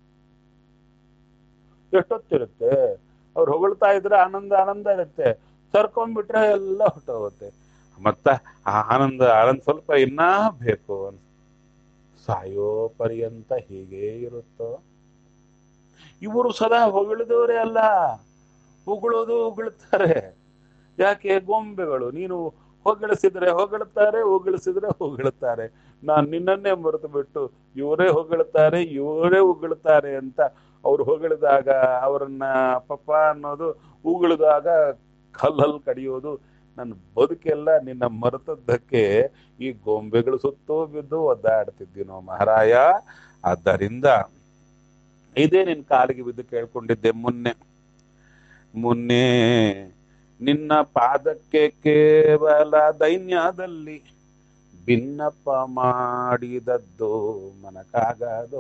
ಎಷ್ಟೊತ್ತಿರುತ್ತೆ ಅವ್ರು ಹೊಗಳ್ತಾ ಇದ್ರೆ ಆನಂದ ಆನಂದ ಇರುತ್ತೆ ಸರ್ಕೊಂಡ್ಬಿಟ್ರೆ ಎಲ್ಲ ಹೊಟ್ಟೋಗುತ್ತೆ ಮತ್ತ ಆ ಆನಂದ ಆನಂದ ಸ್ವಲ್ಪ ಇನ್ನ ಬೇಕು ಅಂತ ಸಾಯೋ ಪರ್ಯಂತ ಹೀಗೇ ಇರುತ್ತೋ ಇವರು ಸದಾ ಹೊಗಳಿದವರೇ ಅಲ್ಲ ಉಗುಳೋದು ಉಗುಳ್ತಾರೆ ಯಾಕೆ ಗೊಂಬೆಗಳು ನೀನು ಹೊಗಳಿಸಿದ್ರೆ ಹೊಗಳ್ತಾರೆ ಉಗುಳಿಸಿದ್ರೆ ಹೊಗಳ್ತಾರೆ ನಾನ್ ನಿನ್ನನ್ನೇ ಮರೆತು ಬಿಟ್ಟು ಇವರೇ ಹೊಗಳ್ತಾರೆ ಇವರೇ ಉಗುಳ್ತಾರೆ ಅಂತ ಅವ್ರು ಹೊಗಳಿದಾಗ ಅವರನ್ನ ಪಪ್ಪ ಅನ್ನೋದು ಉಗುಳಿದಾಗ ಕಲ್ಲಲ್ಲಿ ಕಡಿಯೋದು ನನ್ನ ಬದುಕೆಲ್ಲ ನಿನ್ನ ಮರೆತದ್ದಕ್ಕೆ ಈ ಗೊಂಬೆಗಳು ಸುತ್ತೋ ಬಿದ್ದು ಒದ್ದಾಡ್ತಿದ್ದೀನೋ ಮಹಾರಾಯ ಆದ್ದರಿಂದ ಇದೇ ನಿನ್ ಕಾಲಿಗೆ ಬಿದ್ದು ಕೇಳ್ಕೊಂಡಿದ್ದೆ ಮೊನ್ನೆ ಮುನ್ನೆ ನಿನ್ನ ಪಾದಕ್ಕೆ ಕೇವಲ ದೈನ್ಯದಲ್ಲಿ ಭಿನ್ನಪ ಮಾಡಿದದ್ದು ಮನಕ್ಕಾಗದೋ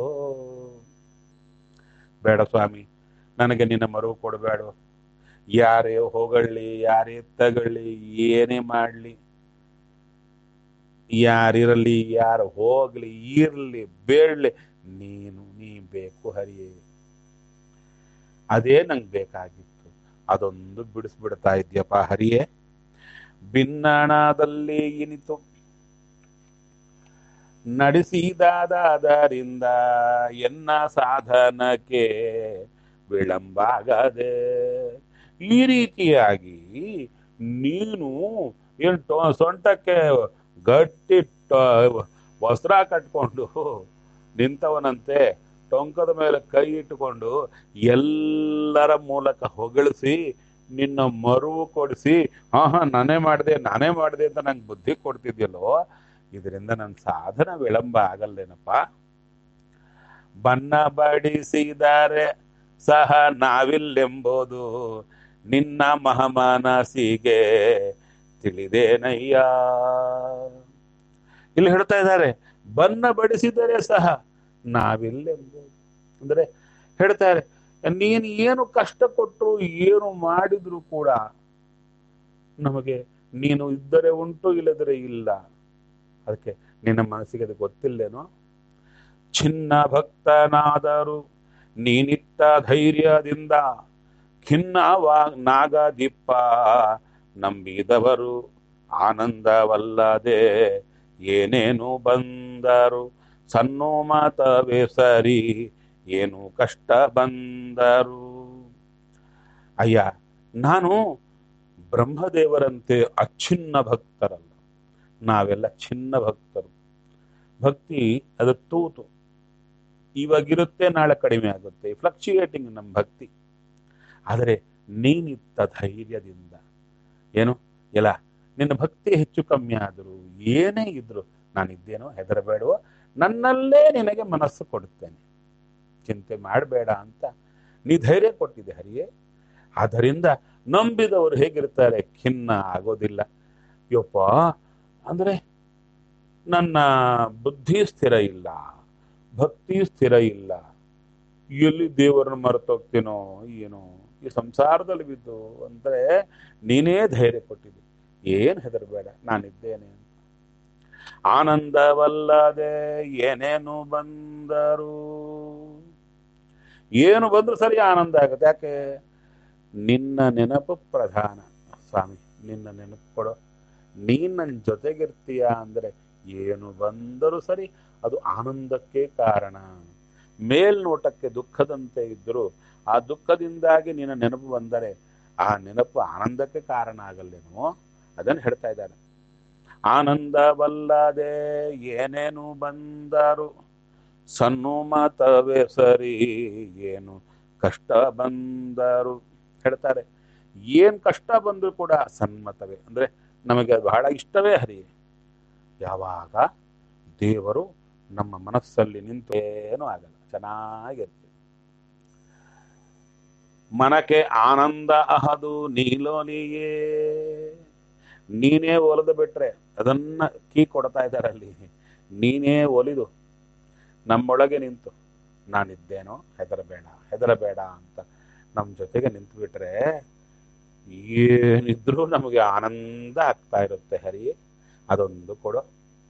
ಬೇಡ ಸ್ವಾಮಿ ನನಗೆ ನಿನ್ನ ಮರುವು ಕೊಡಬೇಡ ಯಾರೇ ಹೊಗಳ್ಳಿ ಯಾರೇ ತಗಳ್ಳಿ ಏನೇ ಮಾಡ್ಲಿ ಯಾರಿರಲಿ ಯಾರು ಹೋಗ್ಲಿ ಇರ್ಲಿ ಬೇಡ್ಲಿ ನೀನು ನೀ ಬೇಕು ಹರಿಯೇ ಅದೇ ನಂಗೆ ಬೇಕಾಗಿತ್ತು ಅದೊಂದು ಬಿಡಿಸ್ಬಿಡ್ತಾ ಇದ್ಯಪ್ಪ ಹರಿಯೇ ಭಿನ್ನಣದಲ್ಲಿ ಇನಿತು ನಡೆಸಿದಾದರಿಂದ ಎನ್ನ ಸಾಧನಕ್ಕೆ ವಿಳಂಬ ಆಗದೆ ಈ ರೀತಿಯಾಗಿ ನೀನು ಏನು ಟೊ- ಸೊಂಟಕ್ಕೆ ಗಟ್ಟಿ ಟ- ವಸ್ತ್ರ ಕಟ್ಕೊಂಡು ನಿಂತವನಂತೆ ಟೊಂಕದ ಮೇಲೆ ಕೈ ಇಟ್ಟುಕೊಂಡು ಎಲ್ಲರ ಮೂಲಕ ಹೊಗಳಿಸಿ ನಿನ್ನ ಮರುವು ಕೊಡಿಸಿ ಹಾ ಹಾ ನಾನೇ ಮಾಡಿದೆ ನಾನೇ ಮಾಡಿದೆ ಅಂತ ನಂಗೆ ಬುದ್ಧಿ ಕೊಡ್ತಿದ್ಯಲ್ಲೋ ಇದರಿಂದ ನನ್ನ ಸಾಧನ ವಿಳಂಬ ಆಗಲ್ಲೇನಪ್ಪ ಬಣ್ಣ ಬಡಿಸಿದರೆ ಸಹ ನಾವಿಲ್ಲೆಂಬುದು ನಿನ್ನ ಮಹಮಾನಸಿಗೆ ತಿಳಿದೇನಯ್ಯ ಇಲ್ಲಿ ಹೇಳ್ತಾ ಇದ್ದಾರೆ ಬಣ್ಣ ಬಡಿಸಿದರೆ ಸಹ ನಾವಿಲ್ಲೆಂಬುದು ಅಂದ್ರೆ ಹೇಳ್ತಾರೆ ನೀನು ಏನು ಕಷ್ಟ ಕೊಟ್ಟರು ಏನು ಮಾಡಿದ್ರು ಕೂಡ ನಮಗೆ ನೀನು ಇದ್ದರೆ ಉಂಟು ಇಲ್ಲದರೆ ಇಲ್ಲ ಅದಕ್ಕೆ ನಿನ್ನ ಮನಸ್ಸಿಗೆ ಅದು ಗೊತ್ತಿಲ್ಲೇನೋ ಚಿನ್ನ ಭಕ್ತನಾದರು ನೀನಿತ್ತ ಧೈರ್ಯದಿಂದ ಖಿನ್ನವಾ ನಾಗದಿಪ್ಪ ನಂಬಿದವರು ಆನಂದವಲ್ಲದೆ ಏನೇನು ಬಂದರು ಸನ್ನೋಮತವೇ ಸರಿ ಏನು ಕಷ್ಟ ಬಂದರು ಅಯ್ಯ ನಾನು ಬ್ರಹ್ಮದೇವರಂತೆ ಅಚ್ಛಿನ್ನ ಭಕ್ತರಲ್ಲ ನಾವೆಲ್ಲ ಚಿನ್ನ ಭಕ್ತರು ಭಕ್ತಿ ಅದು ತೂತು ಇವಾಗಿರುತ್ತೆ ನಾಳೆ ಕಡಿಮೆ ಆಗುತ್ತೆ ಫ್ಲಕ್ಚುಯೇಟಿಂಗ್ ನಮ್ಮ ಭಕ್ತಿ ಆದರೆ ನೀನಿತ್ತ ಧೈರ್ಯದಿಂದ ಏನು ಎಲ್ಲ ನಿನ್ನ ಭಕ್ತಿ ಹೆಚ್ಚು ಕಮ್ಮಿ ಆದರೂ ಏನೇ ಇದ್ರು ನಾನಿದ್ದೇನೋ ಹೆದರಬೇಡವೋ ನನ್ನಲ್ಲೇ ನಿನಗೆ ಮನಸ್ಸು ಕೊಡುತ್ತೇನೆ ಚಿಂತೆ ಮಾಡಬೇಡ ಅಂತ ನೀ ಧೈರ್ಯ ಕೊಟ್ಟಿದೆ ಹರಿಯೇ ಆದ್ದರಿಂದ ನಂಬಿದವರು ಹೇಗಿರ್ತಾರೆ ಖಿನ್ನ ಆಗೋದಿಲ್ಲ ಯಪ್ಪ ಅಂದ್ರೆ ನನ್ನ ಬುದ್ಧಿ ಸ್ಥಿರ ಇಲ್ಲ ಭಕ್ತಿ ಸ್ಥಿರ ಇಲ್ಲ ಎಲ್ಲಿ ದೇವರನ್ನ ಮರೆತೋಗ್ತೀನೋ ಏನೋ ಈ ಸಂಸಾರದಲ್ಲಿ ಬಿದ್ದು ಅಂದ್ರೆ ನೀನೇ ಧೈರ್ಯ ಕೊಟ್ಟಿದ್ದಿ ಏನು ಹೆದರಬೇಡ ನಾನಿದ್ದೇನೆ ಅಂತ ಆನಂದವಲ್ಲದೆ ಏನೇನು ಬಂದರು ಏನು ಬಂದ್ರು ಸರಿ ಆನಂದ ಆಗುತ್ತೆ ಯಾಕೆ ನಿನ್ನ ನೆನಪು ಪ್ರಧಾನ ಸ್ವಾಮಿ ನಿನ್ನ ನೆನಪು ಕೊಡೋ ನೀನ್ ನನ್ನ ಜೊತೆಗಿರ್ತೀಯ ಅಂದ್ರೆ ಏನು ಬಂದರೂ ಸರಿ ಅದು ಆನಂದಕ್ಕೆ ಕಾರಣ ಮೇಲ್ನೋಟಕ್ಕೆ ದುಃಖದಂತೆ ಇದ್ದರೂ ಆ ದುಃಖದಿಂದಾಗಿ ನಿನ್ನ ನೆನಪು ಬಂದರೆ ಆ ನೆನಪು ಆನಂದಕ್ಕೆ ಕಾರಣ ಆಗಲ್ಲೇನೋ ಅದನ್ನು ಹೇಳ್ತಾ ಇದ್ದಾರೆ ಆನಂದವಲ್ಲದೆ ಏನೇನು ಬಂದರು ಸನ್ನುಮತವೇ ಸರಿ ಏನು ಕಷ್ಟ ಬಂದರು ಹೇಳ್ತಾರೆ ಏನ್ ಕಷ್ಟ ಬಂದರೂ ಕೂಡ ಸನ್ಮತವೇ ಅಂದ್ರೆ ನಮಗೆ ಅದು ಬಹಳ ಇಷ್ಟವೇ ಹರಿ ಯಾವಾಗ ದೇವರು ನಮ್ಮ ಮನಸ್ಸಲ್ಲಿ ನಿಂತು ಏನೂ ಆಗಲ್ಲ ಚೆನ್ನಾಗಿರ್ತದೆ ಮನಕ್ಕೆ ಆನಂದ ಅಹದು ನೀಲೋಲಿಯೇ ನೀನೇ ಒಲಿದು ಬಿಟ್ರೆ ಅದನ್ನ ಕೀ ಕೊಡ್ತಾ ಇದ್ದಾರೆ ಅಲ್ಲಿ ನೀನೇ ಒಲಿದು ನಮ್ಮೊಳಗೆ ನಿಂತು ನಾನಿದ್ದೇನೋ ಹೆದರಬೇಡ ಹೆದರಬೇಡ ಅಂತ ನಮ್ಮ ಜೊತೆಗೆ ನಿಂತು ಬಿಟ್ರೆ ಏನಿದ್ರೂ ನಮಗೆ ಆನಂದ ಆಗ್ತಾ ಇರುತ್ತೆ ಹರಿ ಅದೊಂದು ಕೊಡು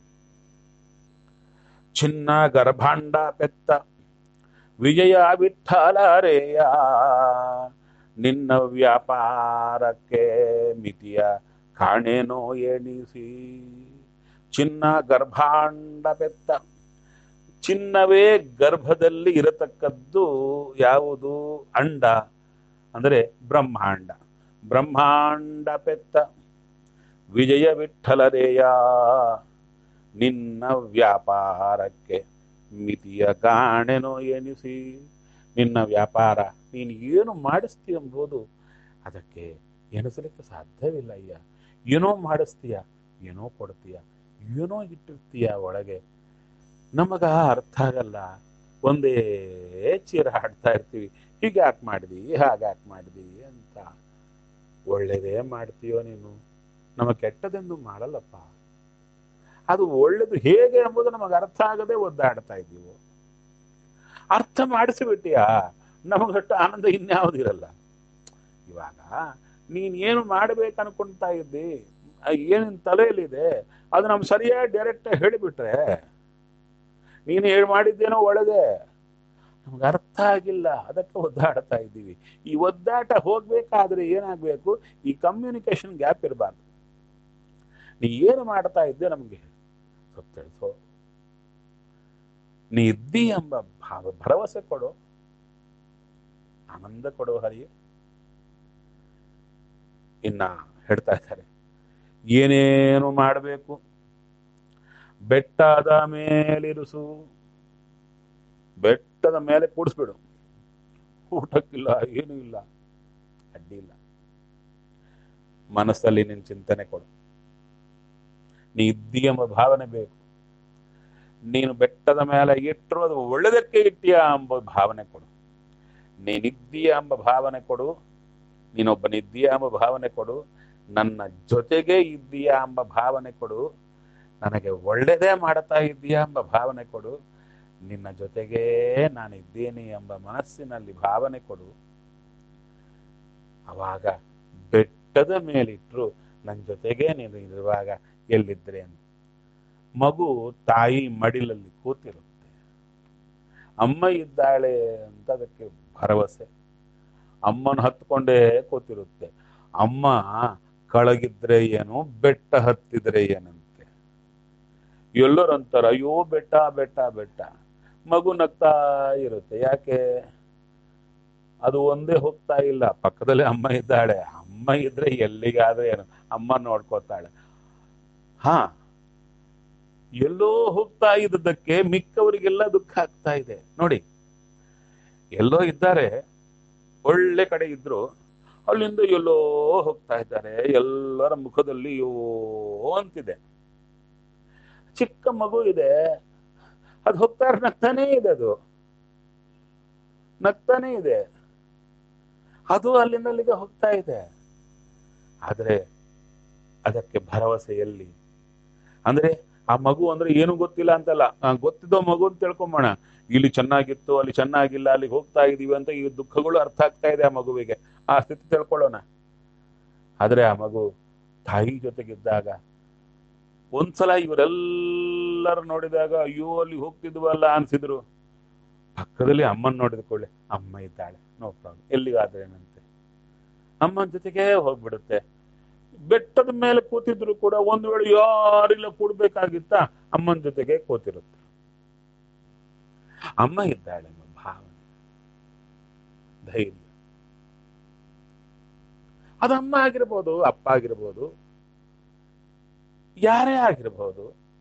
ಚಿನ್ನ ಗರ್ಭಾಂಡ ಪೆತ್ತ ವಿಜಯ ವಿಠಲರೇಯ ನಿನ್ನ ವ್ಯಾಪಾರಕ್ಕೆ ಮಿತಿಯ ಕಾಣೇನೋ ಎಣಿಸಿ ಚಿನ್ನ ಗರ್ಭಾಂಡ ಪೆತ್ತ ಚಿನ್ನವೇ ಗರ್ಭದಲ್ಲಿ ಇರತಕ್ಕದ್ದು ಯಾವುದು ಅಂಡ ಅಂದರೆ ಬ್ರಹ್ಮಾಂಡ ಬ್ರಹ್ಮಾಂಡ ಪೆತ್ತ ವಿಜಯ ವಿಠಲರೇಯ ನಿನ್ನ ವ್ಯಾಪಾರಕ್ಕೆ ಮಿತಿಯ ಕಾಣೆನೋ ಎನಿಸಿ ನಿನ್ನ ವ್ಯಾಪಾರ ನೀನು ಏನು ಮಾಡಿಸ್ತೀಯ ಎಂಬುದು ಅದಕ್ಕೆ ಎನಿಸಲಿಕ್ಕೆ ಸಾಧ್ಯವಿಲ್ಲ ಅಯ್ಯ ಏನೋ ಮಾಡಿಸ್ತೀಯ ಏನೋ ಕೊಡ್ತೀಯ ಏನೋ ಇಟ್ಟಿರ್ತೀಯ ಒಳಗೆ ನಮಗ ಅರ್ಥ ಆಗಲ್ಲ ಒಂದೇ ಚೀರ ಹಾಡ್ತಾ ಇರ್ತೀವಿ ಹೀಗೆ ಯಾಕೆ ಮಾಡಿದಿ ಹಾಗೆ ಯಾಕೆ ಮಾಡಿದಿ ಅಂತ ಒಳ್ಳೇದೇ ಮಾಡ್ತೀಯೋ ನೀನು ನಮ್ಮ ಕೆಟ್ಟದೆಂದು ಮಾಡಲ್ಲಪ್ಪ ಅದು ಒಳ್ಳೇದು ಹೇಗೆ ಎಂಬುದು ನಮಗೆ ಅರ್ಥ ಆಗದೆ ಒದ್ದಾಡ್ತಾ ಇದ್ದೀವಿ ಅರ್ಥ ಮಾಡಿಸಿಬಿಟ್ಟಿಯಾ ನಮಗಷ್ಟು ಆನಂದ ಇನ್ಯಾವುದಿರಲ್ಲ ಇವಾಗ ನೀನ್ ಏನು ಮಾಡ್ಬೇಕು ಅನ್ಕೊಂತಾ ಇದ್ದಿ ಏನಿನ್ ತಲೆಯಲ್ಲಿದೆ ಅದು ನಮ್ಗೆ ಸರಿಯಾಗಿ ಡೈರೆಕ್ಟ್ ಹೇಳಿಬಿಟ್ರೆ ನೀನು ಹೇಳಿ ಮಾಡಿದ್ದೇನೋ ಒಳಗೆ ನಮ್ಗೆ ಅರ್ಥ ಆಗಿಲ್ಲ ಅದಕ್ಕೆ ಒದ್ದಾಡ್ತಾ ಇದ್ದೀವಿ ಈ ಒದ್ದಾಟ ಹೋಗ್ಬೇಕಾದ್ರೆ ಏನಾಗ್ಬೇಕು ಈ ಕಮ್ಯುನಿಕೇಶನ್ ಗ್ಯಾಪ್ ಇರಬಾರ್ದು ನೀ ಏನು ಮಾಡ್ತಾ ಇದ್ದೆ ನಮ್ಗೆ ಸ್ವಲ್ಪ ತಿಳಿಸೋ ನೀ ಇದ್ದಿ ಎಂಬ ಭಾವ ಭರವಸೆ ಕೊಡು ಆನಂದ ಕೊಡು ಹರಿ ಇನ್ನ ಹೇಳ್ತಾ ಇದ್ದಾರೆ ಏನೇನು ಮಾಡಬೇಕು ಬೆಟ್ಟದ ಮೇಲಿರಿಸು ಬೆಟ್ಟದ ಮೇಲೆ ಕೂಡಿಸ್ಬಿಡು ಊಟಕ್ಕಿಲ್ಲ ಏನೂ ಇಲ್ಲ ಅಡ್ಡಿ ಇಲ್ಲ ಮನಸ್ಸಲ್ಲಿ ನಿನ್ ಚಿಂತನೆ ಕೊಡು ನೀ ಇದ್ದಿ ಎಂಬ ಭಾವನೆ ಬೇಕು ನೀನು ಬೆಟ್ಟದ ಮೇಲೆ ಇಟ್ಟರು ಅದು ಒಳ್ಳೆದಕ್ಕೆ ಇಟ್ಟಿಯಾ ಎಂಬ ಭಾವನೆ ಕೊಡು ನೀನಿದ್ದೀಯ ಎಂಬ ಭಾವನೆ ಕೊಡು ನೀನೊಬ್ಬನಿದ್ದೀಯ ಎಂಬ ಭಾವನೆ ಕೊಡು ನನ್ನ ಜೊತೆಗೆ ಇದ್ದೀಯಾ ಎಂಬ ಭಾವನೆ ಕೊಡು ನನಗೆ ಒಳ್ಳೆಯದೇ ಮಾಡ್ತಾ ಇದ್ದೀಯಾ ಎಂಬ ಭಾವನೆ ಕೊಡು ನಿನ್ನ ಜೊತೆಗೇ ನಾನಿದ್ದೀನಿ ಎಂಬ ಮನಸ್ಸಿನಲ್ಲಿ ಭಾವನೆ ಕೊಡು ಅವಾಗ ಬೆಟ್ಟದ ಮೇಲಿಟ್ರು ನನ್ನ ಜೊತೆಗೆ ನೀನು ಇರುವಾಗ ಎಲ್ಲಿದ್ರೇನು ಮಗು ತಾಯಿ ಮಡಿಲಲ್ಲಿ ಕೂತಿರುತ್ತೆ ಅಮ್ಮ ಇದ್ದಾಳೆ ಅಂತ ಅದಕ್ಕೆ ಭರವಸೆ ಅಮ್ಮನ ಹತ್ಕೊಂಡೇ ಕೂತಿರುತ್ತೆ ಅಮ್ಮ ಕಳಗಿದ್ರೆ ಏನು ಬೆಟ್ಟ ಹತ್ತಿದ್ರೆ ಏನಂತೆ ಎಲ್ಲರೂ ಅಂತಾರ ಅಯ್ಯೋ ಬೆಟ್ಟ ಬೆಟ್ಟ ಬೆಟ್ಟ ಮಗು ನಗ್ತಾ ಇರುತ್ತೆ ಯಾಕೆ ಅದು ಒಂದೇ ಹೋಗ್ತಾ ಇಲ್ಲ ಪಕ್ಕದಲ್ಲಿ ಅಮ್ಮ ಇದ್ದಾಳೆ ಅಮ್ಮ ಇದ್ರೆ ಎಲ್ಲಿಗಾದ್ರೆ ಏನು ಅಮ್ಮ ನೋಡ್ಕೋತಾಳೆ ಹಾ ಎಲ್ಲೋ ಹೋಗ್ತಾ ಇದ್ದದಕ್ಕೆ ಮಿಕ್ಕವರಿಗೆಲ್ಲ ದುಃಖ ಆಗ್ತಾ ಇದೆ ನೋಡಿ ಎಲ್ಲೋ ಇದ್ದಾರೆ ಒಳ್ಳೆ ಕಡೆ ಇದ್ರು ಅಲ್ಲಿಂದ ಎಲ್ಲೋ ಹೋಗ್ತಾ ಇದ್ದಾರೆ ಎಲ್ಲರ ಮುಖದಲ್ಲಿ ಯೋ ಅಂತಿದೆ ಚಿಕ್ಕ ಮಗು ಇದೆ ಅದು ಹೋಗ್ತಾ ನಗ್ತಾನೇ ಇದೆ ಅದು ನಗ್ತಾನೇ ಇದೆ ಅದು ಅಲ್ಲಿಂದ ಅಲ್ಲಿಗೆ ಹೋಗ್ತಾ ಇದೆ ಆದ್ರೆ ಅದಕ್ಕೆ ಭರವಸೆ ಎಲ್ಲಿ ಅಂದ್ರೆ ಆ ಮಗು ಅಂದ್ರೆ ಏನು ಗೊತ್ತಿಲ್ಲ ಅಂತಲ್ಲ ಆ, ಗೊತ್ತಿದ್ದೋ ಮಗು ಅಂತ ತಿಳ್ಕೊಂಬೋಣ ಇಲ್ಲಿ ಚೆನ್ನಾಗಿತ್ತು ಅಲ್ಲಿ ಚೆನ್ನಾಗಿಲ್ಲ ಅಲ್ಲಿಗೆ ಹೋಗ್ತಾ ಇದೀವಿ ಅಂತ ಈ ದುಃಖಗಳು ಅರ್ಥ ಆಗ್ತಾ ಇದೆ ಆ ಮಗುವಿಗೆ ಆ ಸ್ಥಿತಿ ತಿಳ್ಕೊಳ್ಳೋಣ ಆದ್ರೆ ಆ ಮಗು ತಾಯಿ ಜೊತೆಗಿದ್ದಾಗ ಒಂದ್ಸಲ ಇವರೆಲ್ಲರೂ ನೋಡಿದಾಗ ಅಯ್ಯೋ ಅಲ್ಲಿ ಹೋಗ್ತಿದ್ವಲ್ಲ ಅನ್ಸಿದ್ರು ಪಕ್ಕದಲ್ಲಿ ಅಮ್ಮನ್ ನೋಡಿದ ಕೂಡಲೇ ಅಮ್ಮ ಇದ್ದಾಳೆ ನೋ ಪ್ರಾಬ್ಲಮ್ ಎಲ್ಲಿಗಾದ್ರೇನಂತೆ ಅಮ್ಮನ ಜೊತೆಗೆ ಹೋಗ್ಬಿಡುತ್ತೆ ಬೆಟ್ಟದ ಮೇಲೆ ಕೂತಿದ್ರು ಕೂಡ ಒಂದ್ ವೇಳೆ ಯಾರಿಲ್ಲ ಕೂಡ್ಬೇಕಾಗಿತ್ತ ಅಮ್ಮನ ಜೊತೆಗೆ ಕೂತಿರುತ್ತೆ ಅಮ್ಮ ಇದ್ದಾಳೆ ಎಂಬ ಭಾವನೆ ಧೈರ್ಯ ಅದು ಅಮ್ಮ ಆಗಿರ್ಬೋದು ಅಪ್ಪ ಆಗಿರ್ಬೋದು ಯಾರೇ ಆಗಿರ್ಬೋದು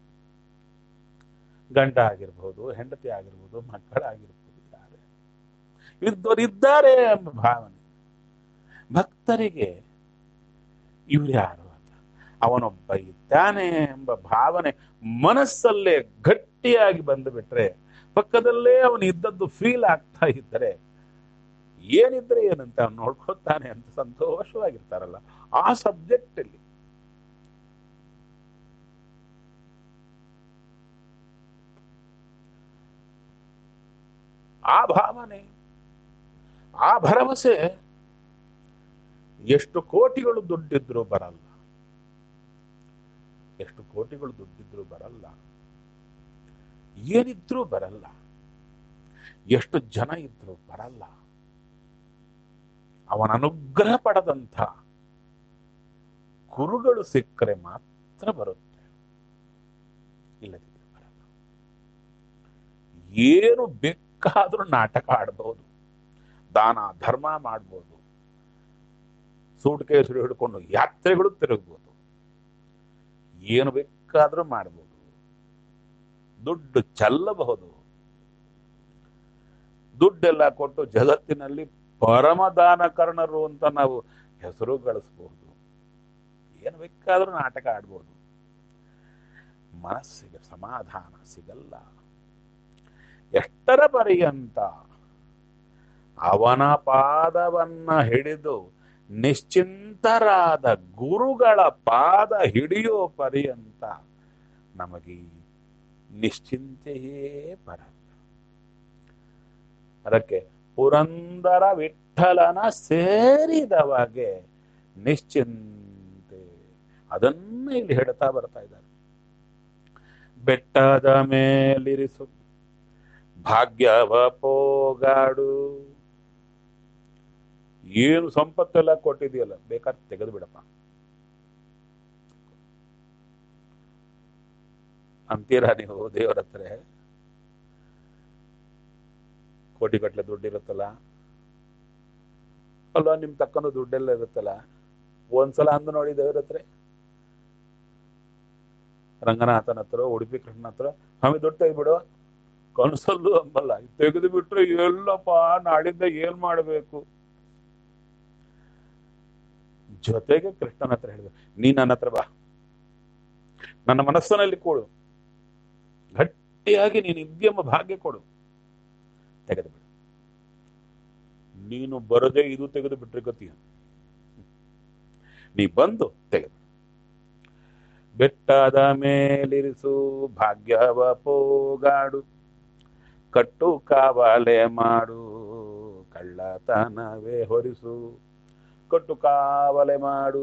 ಗಂಡ ಆಗಿರ್ಬೋದು ಹೆಂಡತಿ ಆಗಿರ್ಬೋದು ಮಕ್ಕಳಾಗಿರ್ಬೋದು ಯಾರೇ ಇದ್ದವರು ಇದ್ದಾರೆ ಎಂಬ ಭಾವನೆ ಭಕ್ತರಿಗೆ ಇವ್ರು ಯಾರು ಅಂತ ಅವನೊಬ್ಬ ಇದ್ದಾನೆ ಎಂಬ ಭಾವನೆ ಮನಸ್ಸಲ್ಲೇ ಗಟ್ಟಿಯಾಗಿ ಬಂದು ಬಿಟ್ರೆ ಪಕ್ಕದಲ್ಲೇ ಅವನು ಇದ್ದದ್ದು ಫೀಲ್ ಆಗ್ತಾ ಇದ್ದರೆ ಏನಿದ್ರೆ ಏನಂತ ಅವ್ನು ನೋಡ್ಕೊತಾನೆ ಅಂತ ಸಂತೋಷವಾಗಿರ್ತಾರಲ್ಲ ಆ ಸಬ್ಜೆಕ್ಟ್ ಅಲ್ಲಿ ಆ ಭಾವನೆ ಆ ಭರವಸೆ ಎಷ್ಟು ಕೋಟಿಗಳು ದುಡ್ಡಿದ್ರು ಬರಲ್ಲ ಎಷ್ಟು ಕೋಟಿಗಳು ದುಡ್ಡಿದ್ರು ಬರಲ್ಲ ಏನಿದ್ರೂ ಬರಲ್ಲ ಎಷ್ಟು ಜನ ಇದ್ರು ಬರಲ್ಲ ಅವನ ಅನುಗ್ರಹ ಪಡೆದಂಥ ಗುರುಗಳು ಸಿಕ್ಕರೆ ಮಾತ್ರ ಬರುತ್ತೆ ಇಲ್ಲದಿದ್ರೆ ಬರಲ್ಲ ಏನು ಬೇಕಾದ್ರೂ ನಾಟಕ ಆಡ್ಬೋದು ದಾನ ಧರ್ಮ ಮಾಡ್ಬೋದು ಸೂಟ್ ಕೇಸರು ಹಿಡ್ಕೊಂಡು ಯಾತ್ರೆಗಳು ತಿರುಗ್ಬೋದು ಏನು ಬೇಕಾದ್ರೂ ಮಾಡ್ಬೋದು ದುಡ್ಡು ಚೆಲ್ಲಬಹುದು ದುಡ್ಡೆಲ್ಲ ಕೊಟ್ಟು ಜಗತ್ತಿನಲ್ಲಿ ಪರಮದಾನಕರ್ಣರು ಅಂತ ನಾವು ಹೆಸರು ಗಳಿಸಬಹುದು ಏನು ಬೇಕಾದ್ರೂ ನಾಟಕ ಆಡ್ಬೋದು ಮನಸ್ಸಿಗೆ ಸಮಾಧಾನ ಸಿಗಲ್ಲ ಎಷ್ಟರ ಪರ್ಯಂತ ಅವನ ಪಾದವನ್ನ ಹಿಡಿದು ನಿಶ್ಚಿಂತರಾದ ಗುರುಗಳ ಪಾದ ಹಿಡಿಯೋ ಪರ್ಯಂತ ನಮಗೆ ನಿಶ್ಚಿಂತೆಯೇ ಬರಲ್ಲ ಅದಕ್ಕೆ ಪುರಂದರ ವಿಠಲನ ಸೇರಿದವಾಗೆ ನಿಶ್ಚಿಂತೆ ಅದನ್ನ ಇಲ್ಲಿ ಹೇಳ್ತಾ ಬರ್ತಾ ಇದ್ದಾರೆ ಬೆಟ್ಟದ ಮೇಲಿರಿಸು ಭಾಗ್ಯವ ಪೋಗಾಡು ಏನು ಸಂಪತ್ತೆಲ್ಲ ಕೊಟ್ಟಿದೆಯಲ್ಲ ಬೇಕಾದ್ರೆ ತೆಗೆದು ಬಿಡಪ್ಪ ಅಂತೀರಾ ನೀವು ದೇವರ ಹತ್ರ ಕೋಟಿ ಗಟ್ಟಲೆ ದುಡ್ಡು ಇರುತ್ತಲ್ಲ ಅಲ್ವಾ ನಿಮ್ ತಕ್ಕಂದು ದುಡ್ಡೆಲ್ಲ ಇರುತ್ತಲ್ಲ ಒಂದ್ಸಲ ಅಂದು ನೋಡಿ ದೇವ್ರ ಹತ್ರ ರಂಗನಾಥನ ಹತ್ರ ಉಡುಪಿ ಕೃಷ್ಣನ ಹತ್ರ ಸ್ವಾಮಿ ದುಡ್ಡು ತೆಗೆದ್ಬಿಡು ಕನ್ಸಲ್ಲು ಅಂಬಲ್ಲ ತೆಗೆದು ಬಿಟ್ರೆ ಎಲ್ಲಪ್ಪ ನಾಳಿಂದ ಏನ್ ಮಾಡ್ಬೇಕು ಜೊತೆಗೆ ಕೃಷ್ಣನ ಹತ್ರ ಹೇಳಿದ ನೀ ನನ್ನ ಹತ್ರ ಬಾ ನನ್ನ ಮನಸ್ಸಿನಲ್ಲಿ ಕೊಡು ಗಟ್ಟಿಯಾಗಿ ನೀನು ಇದ್ಯಮ್ಮ ಭಾಗ್ಯ ಕೊಡು ತೆಗೆದು ಬಿಡು ನೀನು ಬರದೆ ಇದು ತೆಗೆದು ಬಿಟ್ರೆ ಗತಿಯ ನೀ ಬಂದು ತೆಗೆದು ಬೆಟ್ಟದ ಮೇಲಿರಿಸು ಭಾಗ್ಯವ ಪೋಗಾಡು ಕಟ್ಟು ಕಾವಲೆ ಮಾಡು ಕಳ್ಳತನವೇ ಹೊರಿಸು ಕಟ್ಟು ಕಾವಲೆ ಮಾಡು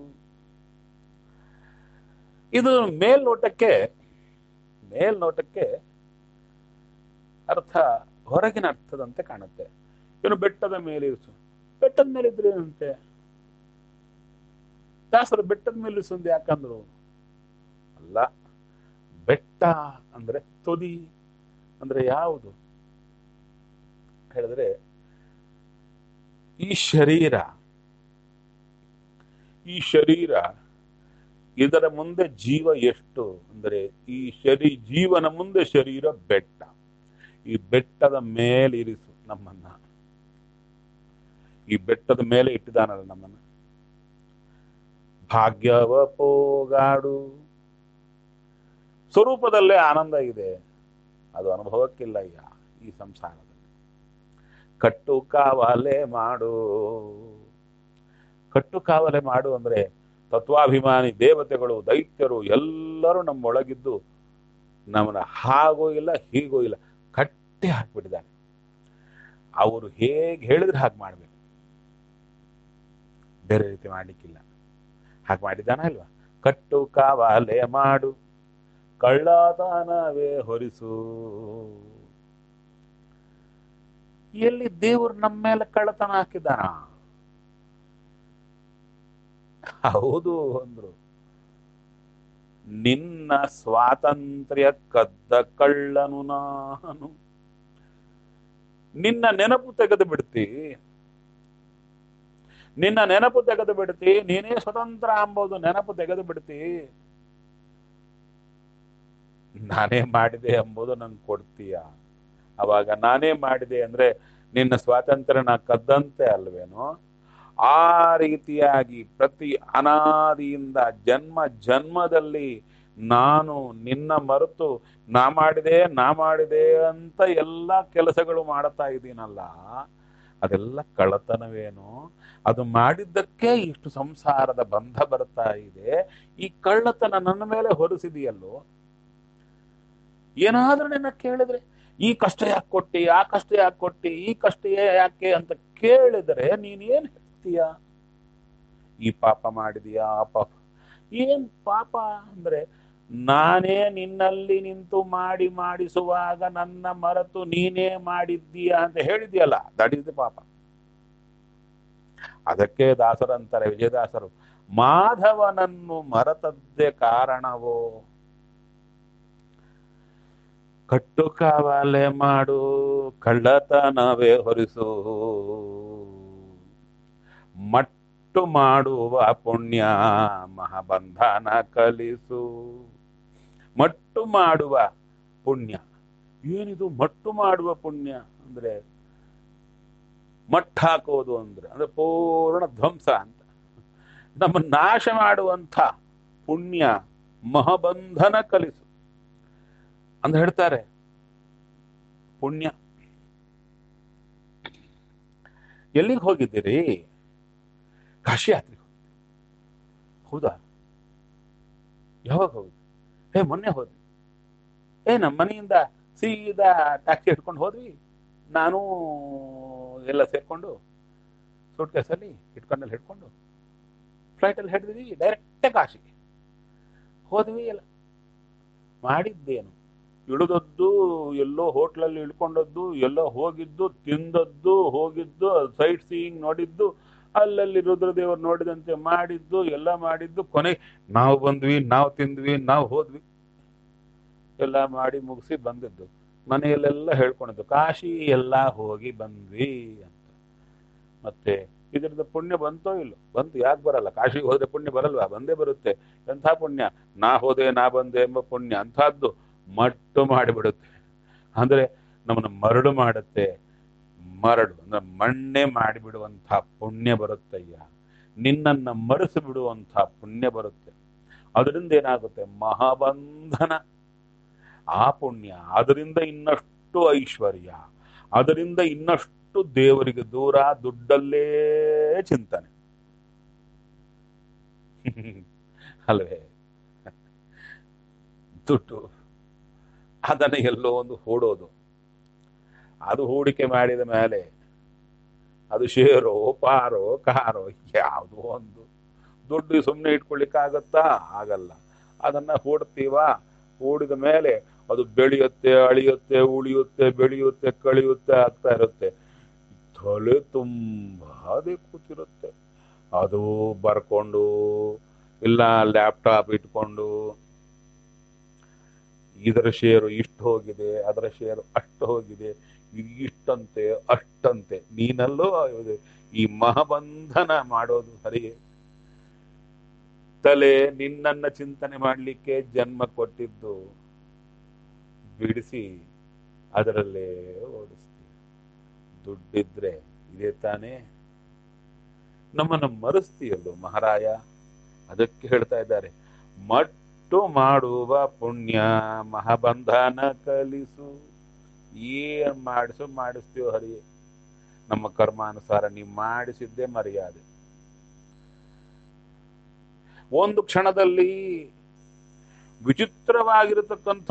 ಇದು ಮೇಲ್ನೋಟಕ್ಕೆ ಮೇಲ್ನೋಟಕ್ಕೆ ಅರ್ಥ ಹೊರಗಿನ ಅರ್ಥದಂತೆ ಕಾಣುತ್ತೆ ಇವನು ಬೆಟ್ಟದ ಮೇಲಿರಿಸು ಬೆಟ್ಟದ ಮೇಲಿದ್ರೆ ಏನಂತೆ ದಾಸರು ಬೆಟ್ಟದ ಮೇಲಿರಿಸು ಅಂತ ಯಾಕಂದ್ರು ಅಲ್ಲ ಬೆಟ್ಟ ಅಂದ್ರೆ ತುದಿ ಅಂದ್ರೆ ಯಾವುದು ಹೇಳಿದ್ರೆ ಈ ಶರೀರ ಈ ಶರೀರ ಇದರ ಮುಂದೆ ಜೀವ ಎಷ್ಟು ಅಂದರೆ ಈ ಶರೀ ಜೀವನ ಮುಂದೆ ಶರೀರ ಬೆಟ್ಟ ಈ ಬೆಟ್ಟದ ಮೇಲೆ ಇರಿಸು ನಮ್ಮನ್ನ ಈ ಬೆಟ್ಟದ ಮೇಲೆ ಇಟ್ಟಿದಾನಲ್ಲ ನಮ್ಮನ್ನ ಭಾಗ್ಯವ ಪೋಗಾಡು ಸ್ವರೂಪದಲ್ಲೇ ಆನಂದ ಇದೆ ಅದು ಅನುಭವಕ್ಕಿಲ್ಲ ಈಗ ಈ ಸಂಸಾರದಲ್ಲಿ ಕಟ್ಟು ಕಾವಲೆ ಮಾಡು ಕಟ್ಟು ಕಾವಲೆ ಮಾಡು ಅಂದ್ರೆ ತತ್ವಾಭಿಮಾನಿ ದೇವತೆಗಳು ದೈತ್ಯರು ಎಲ್ಲರೂ ನಮ್ಮೊಳಗಿದ್ದು ನಮ್ಮನ್ನ ಹಾಗೋ ಇಲ್ಲ ಹೀಗೋ ಇಲ್ಲ ಕಟ್ಟಿ ಹಾಕ್ಬಿಟ್ಟಿದ್ದಾರೆ ಅವರು ಹೇಗೆ ಹೇಳಿದ್ರೆ ಹಾಗೆ ಮಾಡ್ಬೇಕು ಬೇರೆ ರೀತಿ ಮಾಡ್ಲಿಕ್ಕಿಲ್ಲ ಹಾಗೆ ಮಾಡಿದ್ದಾನ ಇಲ್ವಾ ಕಟ್ಟು ಕಾವಾಲೆ ಮಾಡು ಕಳ್ಳತನವೇ ಹೊರಿಸು ಎಲ್ಲಿ ದೇವರು ನಮ್ಮ ಮೇಲೆ ಕಳ್ಳತನ ಹಾಕಿದಾನ ಹೌದು ಅಂದ್ರು ನಿನ್ನ ಸ್ವಾತಂತ್ರ್ಯ ಕದ್ದ ಕಳ್ಳನು ನಾನು ನಿನ್ನ ನೆನಪು ತೆಗೆದು ಬಿಡ್ತಿ ನಿನ್ನ ನೆನಪು ತೆಗೆದು ಬಿಡ್ತಿ ನೀನೇ ಸ್ವತಂತ್ರ ಅಂಬೋದು ನೆನಪು ತೆಗೆದು ಬಿಡ್ತಿ ನಾನೇ ಮಾಡಿದೆ ಎಂಬುದು ನಂಗೆ ಕೊಡ್ತೀಯ ಅವಾಗ ನಾನೇ ಮಾಡಿದೆ ಅಂದ್ರೆ ನಿನ್ನ ಸ್ವಾತಂತ್ರ್ಯ ನಾ ಕದ್ದಂತೆ ಅಲ್ವೇನೋ ಆ ರೀತಿಯಾಗಿ ಪ್ರತಿ ಅನಾದಿಯಿಂದ ಜನ್ಮ ಜನ್ಮದಲ್ಲಿ ನಾನು ನಿನ್ನ ಮರೆತು ನಾ ಮಾಡಿದೆ ನಾ ಮಾಡಿದೆ ಅಂತ ಎಲ್ಲ ಕೆಲಸಗಳು ಮಾಡ್ತಾ ಇದ್ದೀನಲ್ಲ ಅದೆಲ್ಲ ಕಳ್ಳತನವೇನು ಅದು ಮಾಡಿದ್ದಕ್ಕೆ ಇಷ್ಟು ಸಂಸಾರದ ಬಂಧ ಬರ್ತಾ ಇದೆ ಈ ಕಳ್ಳತನ ನನ್ನ ಮೇಲೆ ಹೊರಿಸಿದೆಯಲ್ಲೋ ಏನಾದ್ರೂ ನಿನ್ನ ಕೇಳಿದ್ರೆ ಈ ಕಷ್ಟ ಯಾಕೆ ಕೊಟ್ಟಿ ಆ ಕಷ್ಟ ಯಾಕೆ ಕೊಟ್ಟಿ ಈ ಕಷ್ಟ ಯಾಕೆ ಅಂತ ಕೇಳಿದ್ರೆ ನೀನ್ ಏನ್ ಹೇಳ್ತೀಯ ಈ ಪಾಪ ಮಾಡಿದೀಯಾ ಆ ಪಾಪ ಏನ್ ಪಾಪ ಅಂದ್ರೆ ನಾನೇ ನಿನ್ನಲ್ಲಿ ನಿಂತು ಮಾಡಿ ಮಾಡಿಸುವಾಗ ನನ್ನ ಮರೆತು ನೀನೇ ಮಾಡಿದ್ದೀಯ ಅಂತ ಹೇಳಿದ್ಯಲ್ಲ ದಟ್ ಇಸ್ ದ ಪಾಪ ಅದಕ್ಕೆ ದಾಸರಂತಾರೆ ವಿಜಯದಾಸರು ಮಾಧವನನ್ನು ಮರೆತದ್ದೇ ಕಾರಣವೋ ಕಟ್ಟು ಕಾವಾಲೆ ಮಾಡು ಕಳ್ಳತನವೇ ಹೊರಿಸು ಮಟ್ಟು ಮಾಡುವ ಪುಣ್ಯ ಮಹಾಬಂಧನ ಕಲಿಸು ಮಟ್ಟು ಮಾಡುವ ಪುಣ್ಯ ಏನಿದು ಮಟ್ಟು ಮಾಡುವ ಪುಣ್ಯ ಅಂದ್ರೆ ಮಟ್ಟ ಹಾಕೋದು ಅಂದ್ರೆ ಅಂದ್ರೆ ಪೂರ್ಣ ಧ್ವಂಸ ಅಂತ ನಮ್ಮ ನಾಶ ಮಾಡುವಂಥ ಪುಣ್ಯ ಮಹಾಬಂಧನ ಕಲಿಸು ಅಂತ ಹೇಳ್ತಾರೆ ಪುಣ್ಯ ಎಲ್ಲಿಗೆ ಹೋಗಿದ್ದೀರಿ ಕಾಶಿ ಯಾತ್ರೆಗೆ ಹೌದಾ ಯಾವಾಗ ಹೋಗುದು ಏ ಮೊನ್ನೆ ಹೋದ್ವಿ ಏ ನಮ್ಮ ಮನೆಯಿಂದ ಸೀದಾ ಟ್ಯಾಕ್ಸಿ ಹಿಡ್ಕೊಂಡು ಹೋದ್ವಿ ನಾನು ಎಲ್ಲ ಸೇರ್ಕೊಂಡು ಸೂಟ್ ಕೇಸಲ್ಲಿ ಹಿಡ್ಕೊಂಡಲ್ಲಿ ಹಿಡ್ಕೊಂಡು ಫ್ಲೈಟಲ್ಲಿ ಹಿಡಿದ್ವಿ ಡೈರೆಕ್ಟ್ ಕಾಶಿಗೆ ಹೋದ್ವಿ ಎಲ್ಲ ಮಾಡಿದ್ದೇನು ಇಳಿದದ್ದು ಎಲ್ಲೋ ಹೋಟ್ಲಲ್ಲಿ ಇಳ್ಕೊಂಡದ್ದು ಎಲ್ಲೋ ಹೋಗಿದ್ದು ತಿಂದದ್ದು ಹೋಗಿದ್ದು ಸೈಟ್ ಸೀಯಿಂಗ್ ನೋಡಿದ್ದು ಅಲ್ಲಲ್ಲಿ ರುದ್ರದೇವರು ನೋಡಿದಂತೆ ಮಾಡಿದ್ದು ಎಲ್ಲ ಮಾಡಿದ್ದು ಕೊನೆ ನಾವು ಬಂದ್ವಿ ನಾವು ತಿಂದ್ವಿ ನಾವು ಹೋದ್ವಿ ಎಲ್ಲ ಮಾಡಿ ಮುಗಿಸಿ ಬಂದಿದ್ದು ಮನೆಯಲ್ಲೆಲ್ಲ ಹೇಳ್ಕೊಂಡಿದ್ದು ಕಾಶಿ ಎಲ್ಲ ಹೋಗಿ ಬಂದ್ವಿ ಅಂತ ಮತ್ತೆ ಇದರಿಂದ ಪುಣ್ಯ ಬಂತೋ ಇಲ್ಲೋ ಬಂತು ಯಾಕೆ ಬರಲ್ಲ ಕಾಶಿಗೆ ಹೋದ್ರೆ ಪುಣ್ಯ ಬರಲ್ವಾ ಬಂದೇ ಬರುತ್ತೆ ಎಂಥ ಪುಣ್ಯ ನಾ ಹೋದೆ ನಾ ಬಂದೆ ಎಂಬ ಪುಣ್ಯ ಅಂಥದ್ದು ಮಟ್ಟು ಮಾಡಿಬಿಡುತ್ತೆ ಅಂದ್ರೆ ನಮ್ಮನ್ನ ಮರಳು ಮಾಡುತ್ತೆ ಮರಳು ಅಂದ್ರೆ ಮಣ್ಣೆ ಮಾಡಿಬಿಡುವಂಥ ಪುಣ್ಯ ಬರುತ್ತಯ್ಯ ನಿನ್ನನ್ನ ಮರೆಸಿ ಬಿಡುವಂಥ ಪುಣ್ಯ ಬರುತ್ತೆ ಅದರಿಂದ ಏನಾಗುತ್ತೆ ಮಹಾಬಂಧನ ಆ ಪುಣ್ಯ ಅದರಿಂದ ಇನ್ನಷ್ಟು ಐಶ್ವರ್ಯ ಅದರಿಂದ ಇನ್ನಷ್ಟು ದೇವರಿಗೆ ದೂರ ದುಡ್ಡಲ್ಲೇ ಚಿಂತನೆ ಅಲ್ವೇ ದುಡ್ಡು ಅದನ್ನ ಎಲ್ಲೋ ಒಂದು ಹೂಡೋದು ಅದು ಹೂಡಿಕೆ ಮಾಡಿದ ಮೇಲೆ ಅದು ಶೇರೋ ಪಾರೋ ಕಾರೋ ಯಾವುದೋ ಒಂದು ದುಡ್ಡು ಸುಮ್ಮನೆ ಇಟ್ಕೊಳ್ಳಿಕ್ಕಾಗತ್ತಾ ಆಗಲ್ಲ ಅದನ್ನ ಹೂಡ್ತೀವ ಹೂಡಿದ ಮೇಲೆ ಅದು ಬೆಳೆಯುತ್ತೆ ಅಳಿಯುತ್ತೆ ಉಳಿಯುತ್ತೆ ಬೆಳೆಯುತ್ತೆ ಕಳಿಯುತ್ತೆ ಆಗ್ತಾ ಇರುತ್ತೆ ತಲೆ ತುಂಬಾ ಅದೇ ಕೂತಿರುತ್ತೆ ಅದು ಬರ್ಕೊಂಡು ಇಲ್ಲ ಲ್ಯಾಪ್ಟಾಪ್ ಇಟ್ಕೊಂಡು ಇದರ ಶೇರು ಇಷ್ಟು ಹೋಗಿದೆ ಅದರ ಶೇರು ಅಷ್ಟು ಹೋಗಿದೆ ಇದು ಇಷ್ಟಂತೆ ಅಷ್ಟಂತೆ ನೀನಲ್ಲೋ ಇದು ಈ ಮಹಾಬಂಧನ ಮಾಡೋದು ಸರಿಯೇ ತಲೆ ನಿನ್ನನ್ನ ಚಿಂತನೆ ಮಾಡಲಿಕ್ಕೆ ಜನ್ಮ ಕೊಟ್ಟಿದ್ದು ಬಿಡಿಸಿ ಅದರಲ್ಲೇ ಓಡಿಸ್ತೀಯ ದುಡ್ಡಿದ್ರೆ ಇದೇ ತಾನೇ ನಮ್ಮನ್ನು ಮರೆಸ್ತೀಯಲ್ಲೋ ಮಹಾರಾಯ ಅದಕ್ಕೆ ಹೇಳ್ತಾ ಇದ್ದಾರೆ ಮಟ್ಟು ಮಾಡುವ ಪುಣ್ಯ ಮಹಾಬಂಧನ ಕಲಿಸು ಏನ್ ಮಾಡಿಸು ಮಾಡಿಸ್ತೀವೋ ಹರಿಯೇ ನಮ್ಮ ಕರ್ಮಾನುಸಾರ ನೀವು ಮಾಡಿಸಿದ್ದೇ ಮರ್ಯಾದೆ ಒಂದು ಕ್ಷಣದಲ್ಲಿ ವಿಚಿತ್ರವಾಗಿರತಕ್ಕಂಥ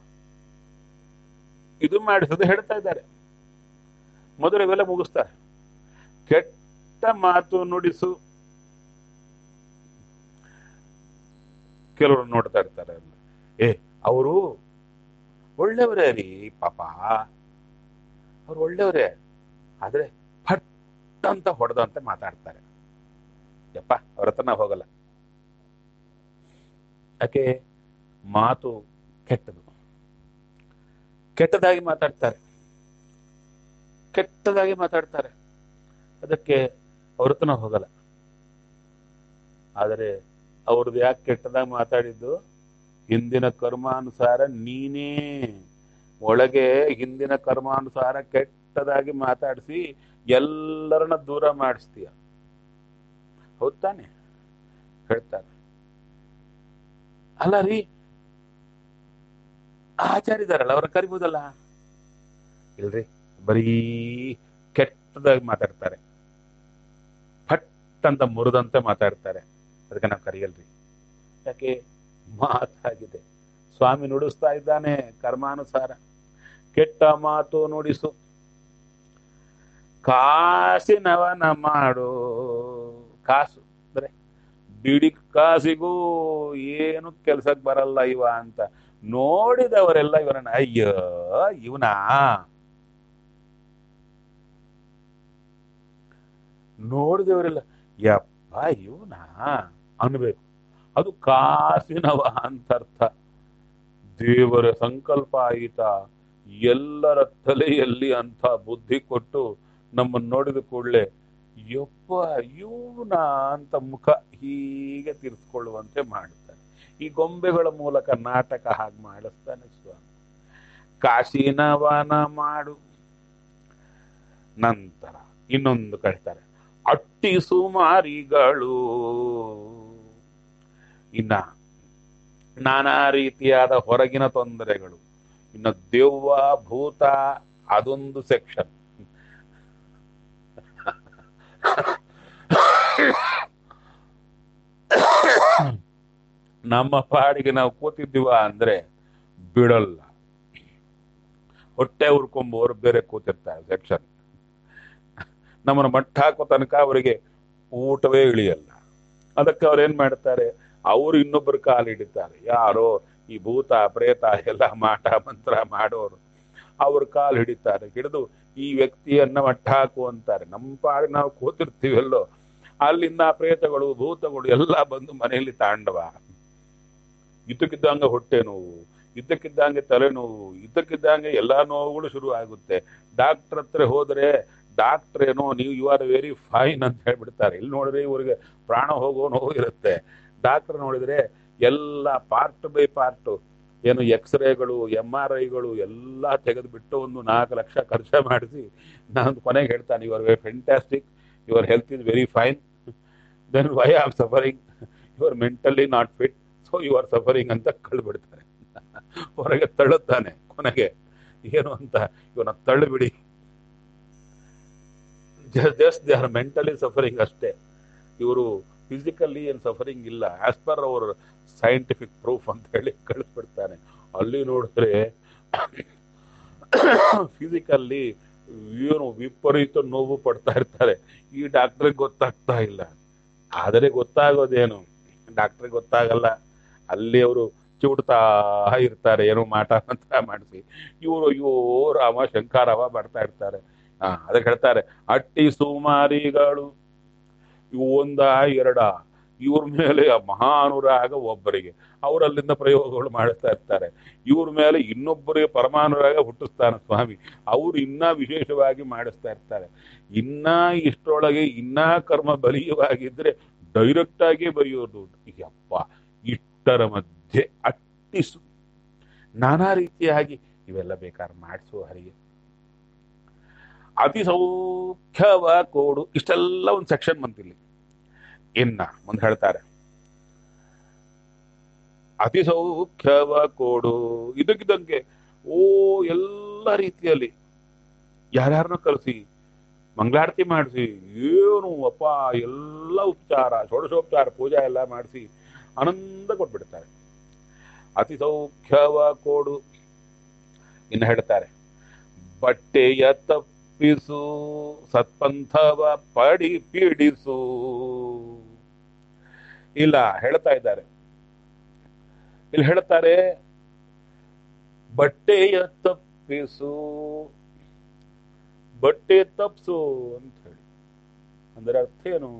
ಇದು ಮಾಡಿಸದೆ ಹೇಳ್ತಾ ಇದ್ದಾರೆ ಮೊದಲು ಇವೆಲ್ಲ ಮುಗಿಸ್ತಾರೆ ಕೆಟ್ಟ ಮಾತು ನುಡಿಸು ಕೆಲವರು ನೋಡ್ತಾ ಇರ್ತಾರೆ ಅಲ್ಲಿ ಏ ಅವರು ಒಳ್ಳೆಯವರೇ ರೀ ಪಾಪ ಅವ್ರು ಒಳ್ಳೆಯವರೇ ಆದ್ರೆ ಫಟ್ ಅಂತ ಹೊಡೆದಂತೆ ಮಾತಾಡ್ತಾರೆ ಯಪ್ಪ ಅವ್ರ ಹತ್ರ ನಾವು ಹೋಗಲ್ಲ ಯಾಕೆ ಮಾತು ಕೆಟ್ಟದು ಕೆಟ್ಟದಾಗಿ ಮಾತಾಡ್ತಾರೆ ಕೆಟ್ಟದಾಗಿ ಮಾತಾಡ್ತಾರೆ ಅದಕ್ಕೆ ಅವ್ರ ಹತ್ರ ನಾವು ಹೋಗಲ್ಲ ಆದರೆ ಅವ್ರದ್ದು ಯಾಕೆ ಕೆಟ್ಟದಾಗಿ ಮಾತಾಡಿದ್ದು ಹಿಂದಿನ ಕರ್ಮಾನುಸಾರ ನೀನೇ ಒಳಗೆ ಹಿಂದಿನ ಕರ್ಮಾನುಸಾರ ಕೆಟ್ಟದಾಗಿ ಮಾತಾಡಿಸಿ ಎಲ್ಲರನ್ನ ದೂರ ಮಾಡಿಸ್ತೀಯ ಹೌದ್ ತಾನೆ ಹೇಳ್ತಾರೆ ಅಲ್ಲ ರೀ ಆಚಾರ ಇದಾರಲ್ಲ ಅವ್ರ ಕರಿಬೋದಲ್ಲ ಇಲ್ರಿ ಬರೀ ಕೆಟ್ಟದಾಗಿ ಮಾತಾಡ್ತಾರೆ ಫಟ್ ಅಂತ ಮುರಿದಂತೆ ಮಾತಾಡ್ತಾರೆ ಅದಕ್ಕೆ ನಾವು ಕರೆಯಲ್ರಿ ಯಾಕೆ ಮಾತಾಗಿದೆ ಸ್ವಾಮಿ ನುಡಿಸ್ತಾ ಇದ್ದಾನೆ ಕರ್ಮಾನುಸಾರ ಕೆಟ್ಟ ಮಾತು ನುಡಿಸು ಕಾಸಿನವನ ಮಾಡು ಕಾಸು ಅಂದ್ರೆ ಬಿಡಿ ಕಾಸಿಗೂ ಏನು ಕೆಲ್ಸಕ್ಕೆ ಬರಲ್ಲ ಇವ ಅಂತ ನೋಡಿದವರೆಲ್ಲ ಇವನನ್ನ ಅಯ್ಯೋ ಇವನಾ ನೋಡಿದವರೆಲ್ಲ ಯಪ್ಪ ಇವನ ಅನ್ಬೇಕು ಅದು ಕಾಸಿನವ ಅಂತ ಅರ್ಥ ದೇವರ ಸಂಕಲ್ಪ ಆಯಿತ ಎಲ್ಲರ ತಲೆಯಲ್ಲಿ ಅಂತ ಬುದ್ಧಿ ಕೊಟ್ಟು ನಮ್ಮನ್ನು ನೋಡಿದ ಕೂಡಲೇ ಯಪ್ಪ ಇವನ ಅಂತ ಮುಖ ಹೀಗೆ ತಿರ್ಸ್ಕೊಳ್ಳುವಂತೆ ಮಾಡ್ತಾನೆ ಈ ಗೊಂಬೆಗಳ ಮೂಲಕ ನಾಟಕ ಹಾಗೆ ಮಾಡಿಸ್ತಾನೆ ಸ್ವಾಮಿ ಕಾಶಿನವನ ಮಾಡು ನಂತರ ಇನ್ನೊಂದು ಕಳ್ತಾರೆ ಅಟ್ಟಿ ಸುಮಾರಿಗಳು ಇನ್ನ ನಾನಾ ರೀತಿಯಾದ ಹೊರಗಿನ ತೊಂದರೆಗಳು ಇನ್ನು ದೆವ್ವ ಭೂತ ಅದೊಂದು ಸೆಕ್ಷನ್ ನಮ್ಮ ಪಾಡಿಗೆ ನಾವು ಕೂತಿದ್ದೀವ ಅಂದ್ರೆ ಬಿಡಲ್ಲ ಹೊಟ್ಟೆ ಉರ್ಕೊಂಬೋರು ಬೇರೆ ಕೂತಿರ್ತಾರೆ ಸೆಕ್ಷನ್ ನಮ್ಮನ್ನು ಮಟ್ಟ ಹಾಕೋ ತನಕ ಅವರಿಗೆ ಊಟವೇ ಇಳಿಯಲ್ಲ ಅದಕ್ಕೆ ಅವ್ರು ಏನ್ ಮಾಡ್ತಾರೆ ಅವರು ಇನ್ನೊಬ್ಬರ ಕಾಲು ಹಿಡಿತಾರೆ ಯಾರೋ ಈ ಭೂತ ಪ್ರೇತ ಎಲ್ಲ ಮಾಟ ಮಂತ್ರ ಮಾಡೋರು ಅವ್ರ ಕಾಲು ಹಿಡಿತಾರೆ ಹಿಡಿದು ಈ ವ್ಯಕ್ತಿಯನ್ನ ಮಟ್ಟ ಹಾಕು ಅಂತಾರೆ ನಮ್ಮ ಪಾಡಿ ನಾವು ಕೂತಿರ್ತೀವಲ್ಲೋ ಅಲ್ಲಿಂದ ಪ್ರೇತಗಳು ಭೂತಗಳು ಎಲ್ಲ ಬಂದು ಮನೆಯಲ್ಲಿ ತಾಂಡವ ಇದ್ದಕ್ಕಿದ್ದಂಗೆ ಹೊಟ್ಟೆ ನೋವು ಇದ್ದಕ್ಕಿದ್ದಂಗೆ ತಲೆನೋವು ಇದ್ದಕ್ಕಿದ್ದಂಗೆ ಎಲ್ಲಾ ನೋವುಗಳು ಶುರು ಆಗುತ್ತೆ ಡಾಕ್ಟರ್ ಹತ್ರ ಹೋದ್ರೆ ಡಾಕ್ಟರ್ ಏನೋ ನೀವು ಯು ಆರ್ ವೆರಿ ಫೈನ್ ಅಂತ ಹೇಳ್ಬಿಡ್ತಾರೆ ಇಲ್ಲಿ ನೋಡಿದ್ರೆ ಇವ್ರಿಗೆ ಪ್ರಾಣ ಹೋಗೋ ನೋವು ಇರುತ್ತೆ ಡಾಕ್ಟರ್ ನೋಡಿದ್ರೆ ಎಲ್ಲ ಪಾರ್ಟ್ ಬೈ ಪಾರ್ಟ್ ಏನು ಎಕ್ಸ್ರೇಗಳು ಎಮ್ ಆರ್ ಐಗಳು ಎಲ್ಲ ತೆಗೆದುಬಿಟ್ಟು ಒಂದು ನಾಲ್ಕು ಲಕ್ಷ ಖರ್ಚು ಮಾಡಿಸಿ ನಾನು ಕೊನೆಗೆ ಹೇಳ್ತಾನೆ you are very fantastic your health is very fine then why am suffering you are mentally not fit so you are suffering ಅಂತ ಕಳ್ಬಿಡ್ತಾರೆ ಹೊರಗೆ ತಳ್ಳುತ್ತಾನೆ ಕೊನೆಗೆ ಏನು ಅಂತ ಇವನ ತಳ್ಳಿಬಿಡಿ just they are mentally suffering ಅಷ್ಟೇ ಇವರು ಫಿಸಿಕಲಿ ಏನು ಸಫರಿಂಗ್ ಇಲ್ಲ as per our scientific proof ಅಂತ ಹೇಳಿ ಕಳಿಸ್ಬಿಡ್ತಾನೆ ಅಲ್ಲಿ ನೋಡಿದ್ರೆ ಫಿಸಿಕಲ್ಲಿ ಏನು ವಿಪರೀತ ನೋವು ಪಡ್ತಾ ಇರ್ತಾರೆ ಈ ಡಾಕ್ಟ್ರಿಗೆ ಗೊತ್ತಾಗ್ತಾ ಇಲ್ಲ ಆದರೆ ಗೊತ್ತಾಗೋದೇನು ಡಾಕ್ಟ್ರಿಗೆ ಗೊತ್ತಾಗಲ್ಲ ಅಲ್ಲಿ ಅವರು ಚಿವುಡ್ತಾ ಇರ್ತಾರೆ ಏನೋ ಮಾಟ ಅಂತ ಮಾಡಿಸಿ ಇವರು ಅಯ್ಯೋ ರಾಮ ಶಂಕರವ ಬರ್ತಾ ಇರ್ತಾರೆ ಹಾ ಅದಕ್ಕೆ ಹೇಳ್ತಾರೆ ಅಟ್ಟಿ ಸುಮಾರಿಗಳು ಇವು ಒಂದ ಎರಡ ಇವ್ರ ಮೇಲೆ ಮಹಾನುರಾಗ ಒಬ್ಬರಿಗೆ ಅವರಲ್ಲಿಂದ ಪ್ರಯೋಗಗಳು ಮಾಡ್ತಾ ಇರ್ತಾರೆ ಇವ್ರ ಮೇಲೆ ಇನ್ನೊಬ್ಬರಿಗೆ ಪರಮಾನುರಾಗ ಹುಟ್ಟಿಸ್ತಾನೆ ಸ್ವಾಮಿ ಅವರು ಇನ್ನ ವಿಶೇಷವಾಗಿ ಮಾಡಿಸ್ತಾ ಇರ್ತಾರೆ ಇನ್ನ ಇಷ್ಟರೊಳಗೆ ಇನ್ನ ಕರ್ಮ ಬಲಿಯವಾಗಿದ್ರೆ ಡೈರೆಕ್ಟ್ ಆಗಿ ಬರೆಯೋದು ಯಪ್ಪ ಇಷ್ಟರ ಮಧ್ಯೆ ಅಟ್ಟಿಸು ನಾನಾ ರೀತಿಯಾಗಿ ಇವೆಲ್ಲ ಬೇಕಾದ್ರೆ ಮಾಡಿಸುವ ಹರಿಗೆ ಅತಿ ಸೌಖ್ಯವ ಕೋಡು ಇಷ್ಟೆಲ್ಲ ಒಂದು ಸೆಕ್ಷನ್ ಬಂತಿಲ್ಲಿ ಇನ್ನ ಮುಂದೆ ಹೇಳ್ತಾರೆ ಅತಿ ಸೌಖ್ಯವ ಕೋಡು ಇದಕ್ಕಿದ್ದಂಗೆ ಓ ಎಲ್ಲ ರೀತಿಯಲ್ಲಿ ಯಾರ್ಯಾರನ್ನ ಕಳಿಸಿ ಮಂಗಳಾರತಿ ಮಾಡಿಸಿ ಏನು ಅಪ್ಪ ಎಲ್ಲ ಉಪಚಾರ ಷೋಡಶೋಪಚಾರ ಪೂಜಾ ಎಲ್ಲ ಮಾಡಿಸಿ ಆನಂದ ಕೊಟ್ಬಿಡ್ತಾರೆ ಅತಿ ಸೌಖ್ಯವ ಕೋಡು ಇನ್ನು ಹೇಳ್ತಾರೆ ಬಟ್ಟೆಯ ತಪ್ಪಿಸು ಸತ್ಪಂಥವ ಪಡಿ ಪೀಡಿಸು ಇಲ್ಲ ಹೇಳ್ತಾ ಇದ್ದಾರೆ ಇಲ್ಲಿ ಹೇಳ್ತಾರೆ ಬಟ್ಟೆಯ ತಪ್ಪಿಸು ಬಟ್ಟೆ ತಪ್ಸು ಅಂತ ಹೇಳಿ ಅಂದ್ರೆ ಅರ್ಥ ಏನು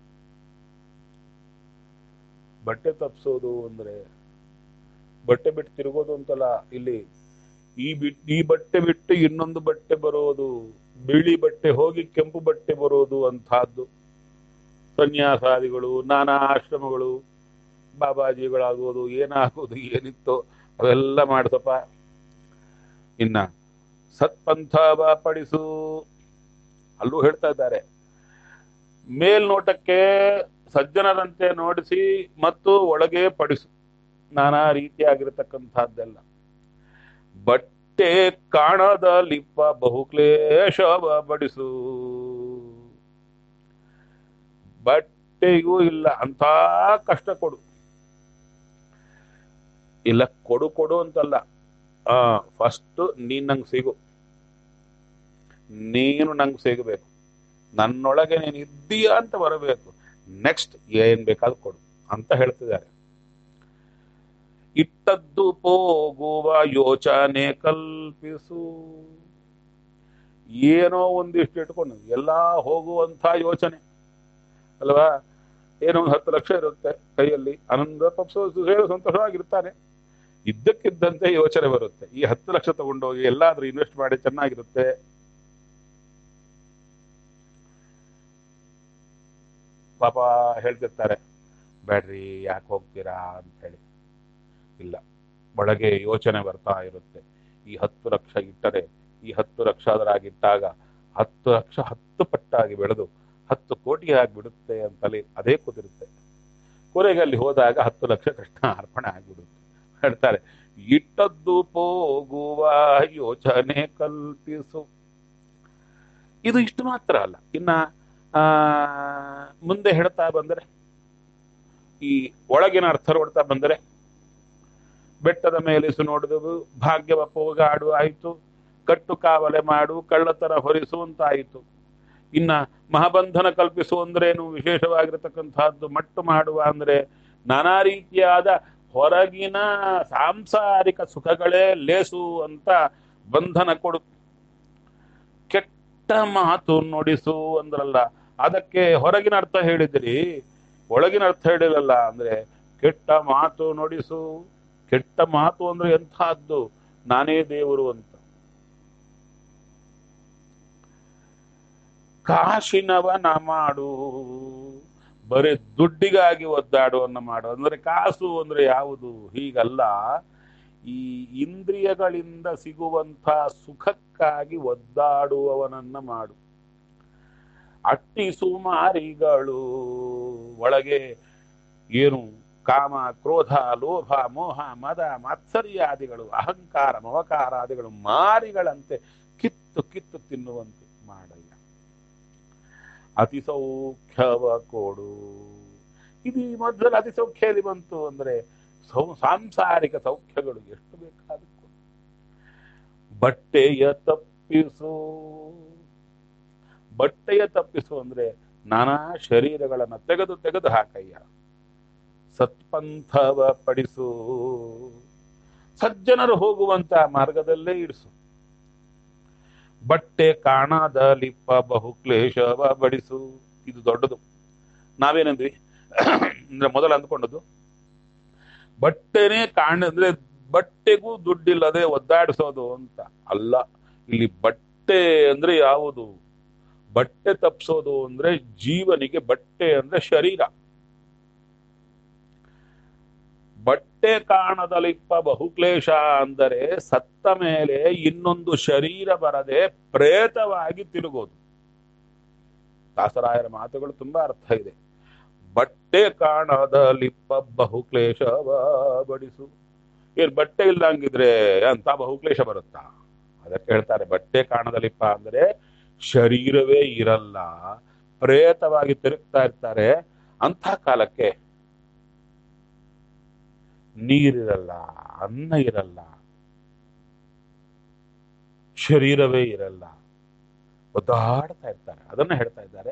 ಬಟ್ಟೆ ತಪ್ಸೋದು ಅಂದ್ರೆ ಬಟ್ಟೆ ಬಿಟ್ಟು ತಿರುಗೋದು ಅಂತಲ್ಲ ಇಲ್ಲಿ ಈ ಬಿಟ್ ಈ ಬಟ್ಟೆ ಬಿಟ್ಟು ಇನ್ನೊಂದು ಬಟ್ಟೆ ಬರೋದು ಬಿಳಿ ಬಟ್ಟೆ ಹೋಗಿ ಕೆಂಪು ಬಟ್ಟೆ ಬರೋದು ಅಂತಹದ್ದು ಸನ್ಯಾಸಾದಿಗಳು ನಾನಾ ಆಶ್ರಮಗಳು ಬಾಬಾಜಿಗಳಾಗೋದು ಏನಾಗೋದು ಏನಿತ್ತೋ ಅವೆಲ್ಲ ಮಾಡ್ತಪ್ಪ ಇನ್ನ ಸತ್ಪಂಥ ಪಡಿಸು ಅಲ್ಲೂ ಹೇಳ್ತಾ ಇದ್ದಾರೆ ಮೇಲ್ನೋಟಕ್ಕೆ ಸಜ್ಜನರಂತೆ ನೋಡಿಸಿ ಮತ್ತು ಒಳಗೆ ಪಡಿಸು ನಾನಾ ರೀತಿಯಾಗಿರತಕ್ಕಂಥದ್ದೆಲ್ಲ ಬಟ್ಟೆ ಕಾಣದ ಲಿಪ್ಪ ಬಹುಕ್ಲೇಶವ ಬಡಿಸು ಬಟ್ಟೆಗೂ ಇಲ್ಲ ಅಂತ ಕಷ್ಟ ಕೊಡು ಇಲ್ಲ ಕೊಡು ಕೊಡು ಅಂತಲ್ಲ ಆ ಫಸ್ಟ್ ನೀನ್ ನಂಗೆ ಸಿಗು ನೀನು ನಂಗೆ ಸಿಗಬೇಕು ನನ್ನೊಳಗೆ ನೀನು ಇದ್ದೀಯ ಅಂತ ಬರಬೇಕು ನೆಕ್ಸ್ಟ್ ಏನ್ ಬೇಕಾದ್ರೂ ಕೊಡು ಅಂತ ಹೇಳ್ತಿದ್ದಾರೆ ಇಟ್ಟದ್ದು ಹೋಗುವ ಯೋಚನೆ ಕಲ್ಪಿಸು ಏನೋ ಒಂದಿಷ್ಟು ಇಟ್ಕೊಂಡು ಎಲ್ಲಾ ಹೋಗುವಂತ ಯೋಚನೆ ಅಲ್ವಾ ಏನೋ ಒಂದು ಹತ್ತು ಲಕ್ಷ ಇರುತ್ತೆ ಕೈಯಲ್ಲಿ ಆನಂದ ಪಪ್ಸೋ ಸಂತೋಷವಾಗಿರ್ತಾನೆ ಇದ್ದಕ್ಕಿದ್ದಂತೆ ಯೋಚನೆ ಬರುತ್ತೆ ಈ ಹತ್ತು ಲಕ್ಷ ತಗೊಂಡೋಗಿ ಎಲ್ಲಾದ್ರೂ ಇನ್ವೆಸ್ಟ್ ಮಾಡಿ ಚೆನ್ನಾಗಿರುತ್ತೆ ಪಾಪ ಹೇಳ್ತಿರ್ತಾರೆ ಬ್ಯಾಡ್ರಿ ಯಾಕೆ ಹೋಗ್ತೀರಾ ಅಂತ ಹೇಳಿ ಇಲ್ಲ ಒಳಗೆ ಯೋಚನೆ ಬರ್ತಾ ಇರುತ್ತೆ ಈ ಹತ್ತು ಲಕ್ಷ ಇಟ್ಟರೆ ಈ ಹತ್ತು ಲಕ್ಷ ಅದರಾಗಿಟ್ಟಾಗ ಹತ್ತು ಲಕ್ಷ ಹತ್ತು ಪಟ್ಟಾಗಿ ಬೆಳೆದು ಹತ್ತು ಕೋಟಿ ಆಗಿಬಿಡುತ್ತೆ ಅಂತಲೇ ಅದೇ ಕೂತಿರುತ್ತೆ ಕೊನೆಗೆ ಅಲ್ಲಿ ಹೋದಾಗ ಹತ್ತು ಲಕ್ಷ ಕೃಷ್ಣ ಅರ್ಪಣೆ ಆಗಿಬಿಡುತ್ತೆ ಹೇಳ್ತಾರೆ ಇಟ್ಟದ್ದು ಹೋಗುವ ಯೋಚನೆ ಕಲ್ಪಿಸು ಇದು ಇಷ್ಟು ಮಾತ್ರ ಅಲ್ಲ ಇನ್ನ ಆ ಮುಂದೆ ಹೇಳ್ತಾ ಬಂದರೆ ಈ ಒಳಗಿನ ಅರ್ಥ ನೋಡ್ತಾ ಬಂದರೆ ಬೆಟ್ಟದ ಮೇಲಿಸು ನೋಡಿದವು ಭಾಗ್ಯವ ಪೋಗಾಡು ಆಯಿತು ಕಟ್ಟು ಕಾವಲೆ ಮಾಡು ಕಳ್ಳತನ ಹೊರಿಸು ಅಂತಾಯಿತು ಇನ್ನ ಮಹಾಬಂಧನ ಕಲ್ಪಿಸು ಅಂದ್ರೇನು ವಿಶೇಷವಾಗಿರತಕ್ಕಂತಹದ್ದು ಮಟ್ಟು ಮಾಡುವ ಅಂದ್ರೆ ನಾನಾ ರೀತಿಯಾದ ಹೊರಗಿನ ಸಾಂಸಾರಿಕ ಸುಖಗಳೇ ಲೇಸು ಅಂತ ಬಂಧನ ಕೊಡು ಕೆಟ್ಟ ಮಾತು ನುಡಿಸು ಅಂದ್ರಲ್ಲ ಅದಕ್ಕೆ ಹೊರಗಿನ ಅರ್ಥ ಹೇಳಿದಿರಿ ಒಳಗಿನ ಅರ್ಥ ಹೇಳಿರಲ್ಲ ಅಂದ್ರೆ ಕೆಟ್ಟ ಮಾತು ನುಡಿಸು ಕೆಟ್ಟ ಮಾತು ಅಂದ್ರೆ ಎಂಥದ್ದು ನಾನೇ ದೇವರು ಅಂತ ಕಾಶಿನವನ ಮಾಡು ಬರೀ ದುಡ್ಡಿಗಾಗಿ ಒದ್ದಾಡುವನ್ನ ಮಾಡು ಅಂದ್ರೆ ಕಾಸು ಅಂದ್ರೆ ಯಾವುದು ಹೀಗಲ್ಲ ಈ ಇಂದ್ರಿಯಗಳಿಂದ ಸಿಗುವಂತ ಸುಖಕ್ಕಾಗಿ ಒದ್ದಾಡುವವನನ್ನ ಮಾಡು ಅಟ್ಟಿ ಸುಮಾರಿಗಳು ಒಳಗೆ ಏನು ಕಾಮ ಕ್ರೋಧ ಲೋಭ ಮೋಹ ಮದ ಮಾತ್ಸರ್ಯಾದಿಗಳು ಅಹಂಕಾರ ಮಮಕಾರಾದಿಗಳು ಮಾರಿಗಳಂತೆ ಕಿತ್ತು ಕಿತ್ತು ತಿನ್ನುವಂತೆ ಮಾಡಯ್ಯ ಅತಿ ಸೌಖ್ಯವ ಕೊಡು ಇದು ಈ ಮಧ್ಯದಲ್ಲಿ ಅತಿ ಸೌಖ್ಯದಲ್ಲಿ ಬಂತು ಅಂದ್ರೆ ಸೌ ಸಾಂಸಾರಿಕ ಸೌಖ್ಯಗಳು ಎಷ್ಟು ಬೇಕಾದಕ್ಕೂ ಬಟ್ಟೆಯ ತಪ್ಪಿಸು ಬಟ್ಟೆಯ ತಪ್ಪಿಸು ಅಂದ್ರೆ ನಾನಾ ಶರೀರಗಳನ್ನ ತೆಗೆದು ತೆಗೆದು ಹಾಕಯ್ಯ ಸತ್ಪಂಥವ ಪಡಿಸು ಸಜ್ಜನರು ಹೋಗುವಂತ ಮಾರ್ಗದಲ್ಲೇ ಇಡಿಸು ಬಟ್ಟೆ ಕಾಣದ ಲಿಪ್ಪ ಬಹು ಕ್ಲೇಶವ ಬಡಿಸು ಇದು ದೊಡ್ಡದು ನಾವೇನಂದ್ವಿ ಅಂದ್ರೆ ಮೊದಲು ಅಂದ್ಕೊಂಡದ್ದು ಬಟ್ಟೆನೇ ಕಾಣ ಅಂದ್ರೆ ಬಟ್ಟೆಗೂ ದುಡ್ಡಿಲ್ಲದೆ ಒದ್ದಾಡಿಸೋದು ಅಂತ ಅಲ್ಲ ಇಲ್ಲಿ ಬಟ್ಟೆ ಅಂದ್ರೆ ಯಾವುದು ಬಟ್ಟೆ ತಪ್ಸೋದು ಅಂದ್ರೆ ಜೀವನಿಗೆ ಬಟ್ಟೆ ಅಂದ್ರೆ ಶರೀರ ಬಟ್ಟೆ ಕಾಣದಲಿಪ್ಪ ಬಹುಕ್ಲೇಶ ಅಂದರೆ ಸತ್ತ ಮೇಲೆ ಇನ್ನೊಂದು ಶರೀರ ಬರದೆ ಪ್ರೇತವಾಗಿ ತಿರುಗೋದು ದಾಸರಾಯರ ಮಾತುಗಳು ತುಂಬಾ ಅರ್ಥ ಇದೆ ಬಟ್ಟೆ ಕಾಣದ ಲಿಪ್ಪ ಬಹುಕ್ಲೇಶವ ಬಡಿಸು ಏನ್ ಬಟ್ಟೆ ಇಲ್ಲಂಗಿದ್ರೆ ಅಂತ ಬಹುಕ್ಲೇಶ ಬರುತ್ತಾ ಅದಕ್ಕೆ ಹೇಳ್ತಾರೆ ಬಟ್ಟೆ ಕಾಣದ ಲಿಪ್ಪ ಅಂದ್ರೆ ಶರೀರವೇ ಇರಲ್ಲ ಪ್ರೇತವಾಗಿ ತಿರುಗ್ತಾ ಇರ್ತಾರೆ ಅಂಥ ಕಾಲಕ್ಕೆ ನೀರಿರಲ್ಲ ಅನ್ನ ಇರಲ್ಲ ಶರೀರವೇ ಇರಲ್ಲ ಒದ್ದಾಡ್ತಾ ಇರ್ತಾರೆ ಅದನ್ನ ಹೇಳ್ತಾ ಇದ್ದಾರೆ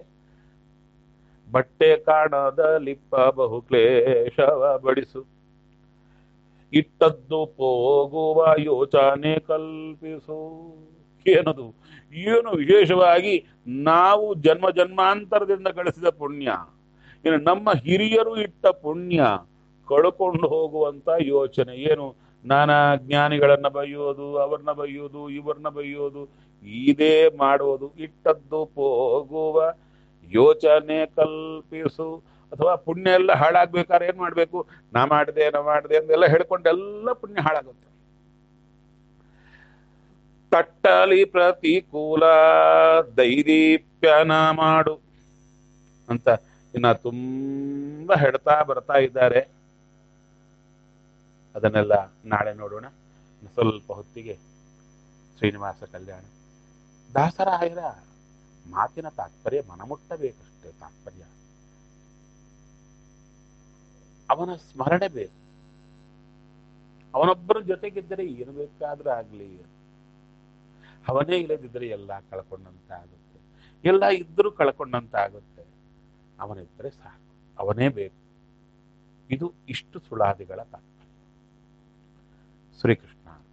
ಬಟ್ಟೆ ಕಾಣದ ಲಿಪ್ಪ ಬಹು ಕ್ಲೇಶವ ಬಡಿಸು ಇಟ್ಟದ್ದು ಹೋಗುವ ಯೋಚನೆ ಕಲ್ಪಿಸು ಏನದು ಏನು ವಿಶೇಷವಾಗಿ ನಾವು ಜನ್ಮ ಜನ್ಮಾಂತರದಿಂದ ಗಳಿಸಿದ ಪುಣ್ಯ ಇನ್ನು ನಮ್ಮ ಹಿರಿಯರು ಇಟ್ಟ ಪುಣ್ಯ ಕಳ್ಕೊಂಡು ಹೋಗುವಂತ ಯೋಚನೆ ಏನು ನಾನಾ ಜ್ಞಾನಿಗಳನ್ನ ಬೈಯೋದು ಅವ್ರನ್ನ ಬೈಯೋದು ಇವ್ರನ್ನ ಬೈಯೋದು ಇದೇ ಮಾಡೋದು ಇಟ್ಟದ್ದು ಹೋಗುವ ಯೋಚನೆ ಕಲ್ಪಿಸು ಅಥವಾ ಪುಣ್ಯ ಎಲ್ಲ ಹಾಳಾಗ್ಬೇಕಾದ್ರೆ ಏನ್ ಮಾಡ್ಬೇಕು ನಾ ಮಾಡಿದೆ ನಾ ಮಾಡಿದೆ ಅಂತೆಲ್ಲ ಹೇಳ್ಕೊಂಡು ಎಲ್ಲ ಪುಣ್ಯ ಹಾಳಾಗುತ್ತೆ ತಟ್ಟಲಿ ಪ್ರತಿಕೂಲ ದೈದೀಪ್ಯನ ಮಾಡು ಅಂತ ಇನ್ನ ತುಂಬಾ ಹೇಳ್ತಾ ಬರ್ತಾ ಇದ್ದಾರೆ ಅದನ್ನೆಲ್ಲ ನಾಳೆ ನೋಡೋಣ ಇನ್ನು ಸ್ವಲ್ಪ ಹೊತ್ತಿಗೆ ಶ್ರೀನಿವಾಸ ಕಲ್ಯಾಣ ದಾಸರಾಯರ ಮಾತಿನ ತಾತ್ಪರ್ಯ ಮನಮುಟ್ಟಬೇಕಷ್ಟೇ ತಾತ್ಪರ್ಯ ಅವನ ಸ್ಮರಣೆ ಬೇಕು ಅವನೊಬ್ಬರ ಜೊತೆಗಿದ್ದರೆ ಏನು ಬೇಕಾದ್ರೂ ಆಗ್ಲಿ ಅವನೇ ಇಲ್ಲದಿದ್ದರೆ ಎಲ್ಲ ಕಳ್ಕೊಂಡಂತ ಆಗುತ್ತೆ ಎಲ್ಲ ಇದ್ರೂ ಕಳ್ಕೊಂಡಂತ ಆಗುತ್ತೆ ಅವನಿದ್ದರೆ ಸಾಕು ಅವನೇ ಬೇಕು ಇದು ಇಷ್ಟು ಸುಳಾದಿಗಳ ತಾತ್ಪರ್ಯ ಶ್ರೀಕೃಷ್ಣ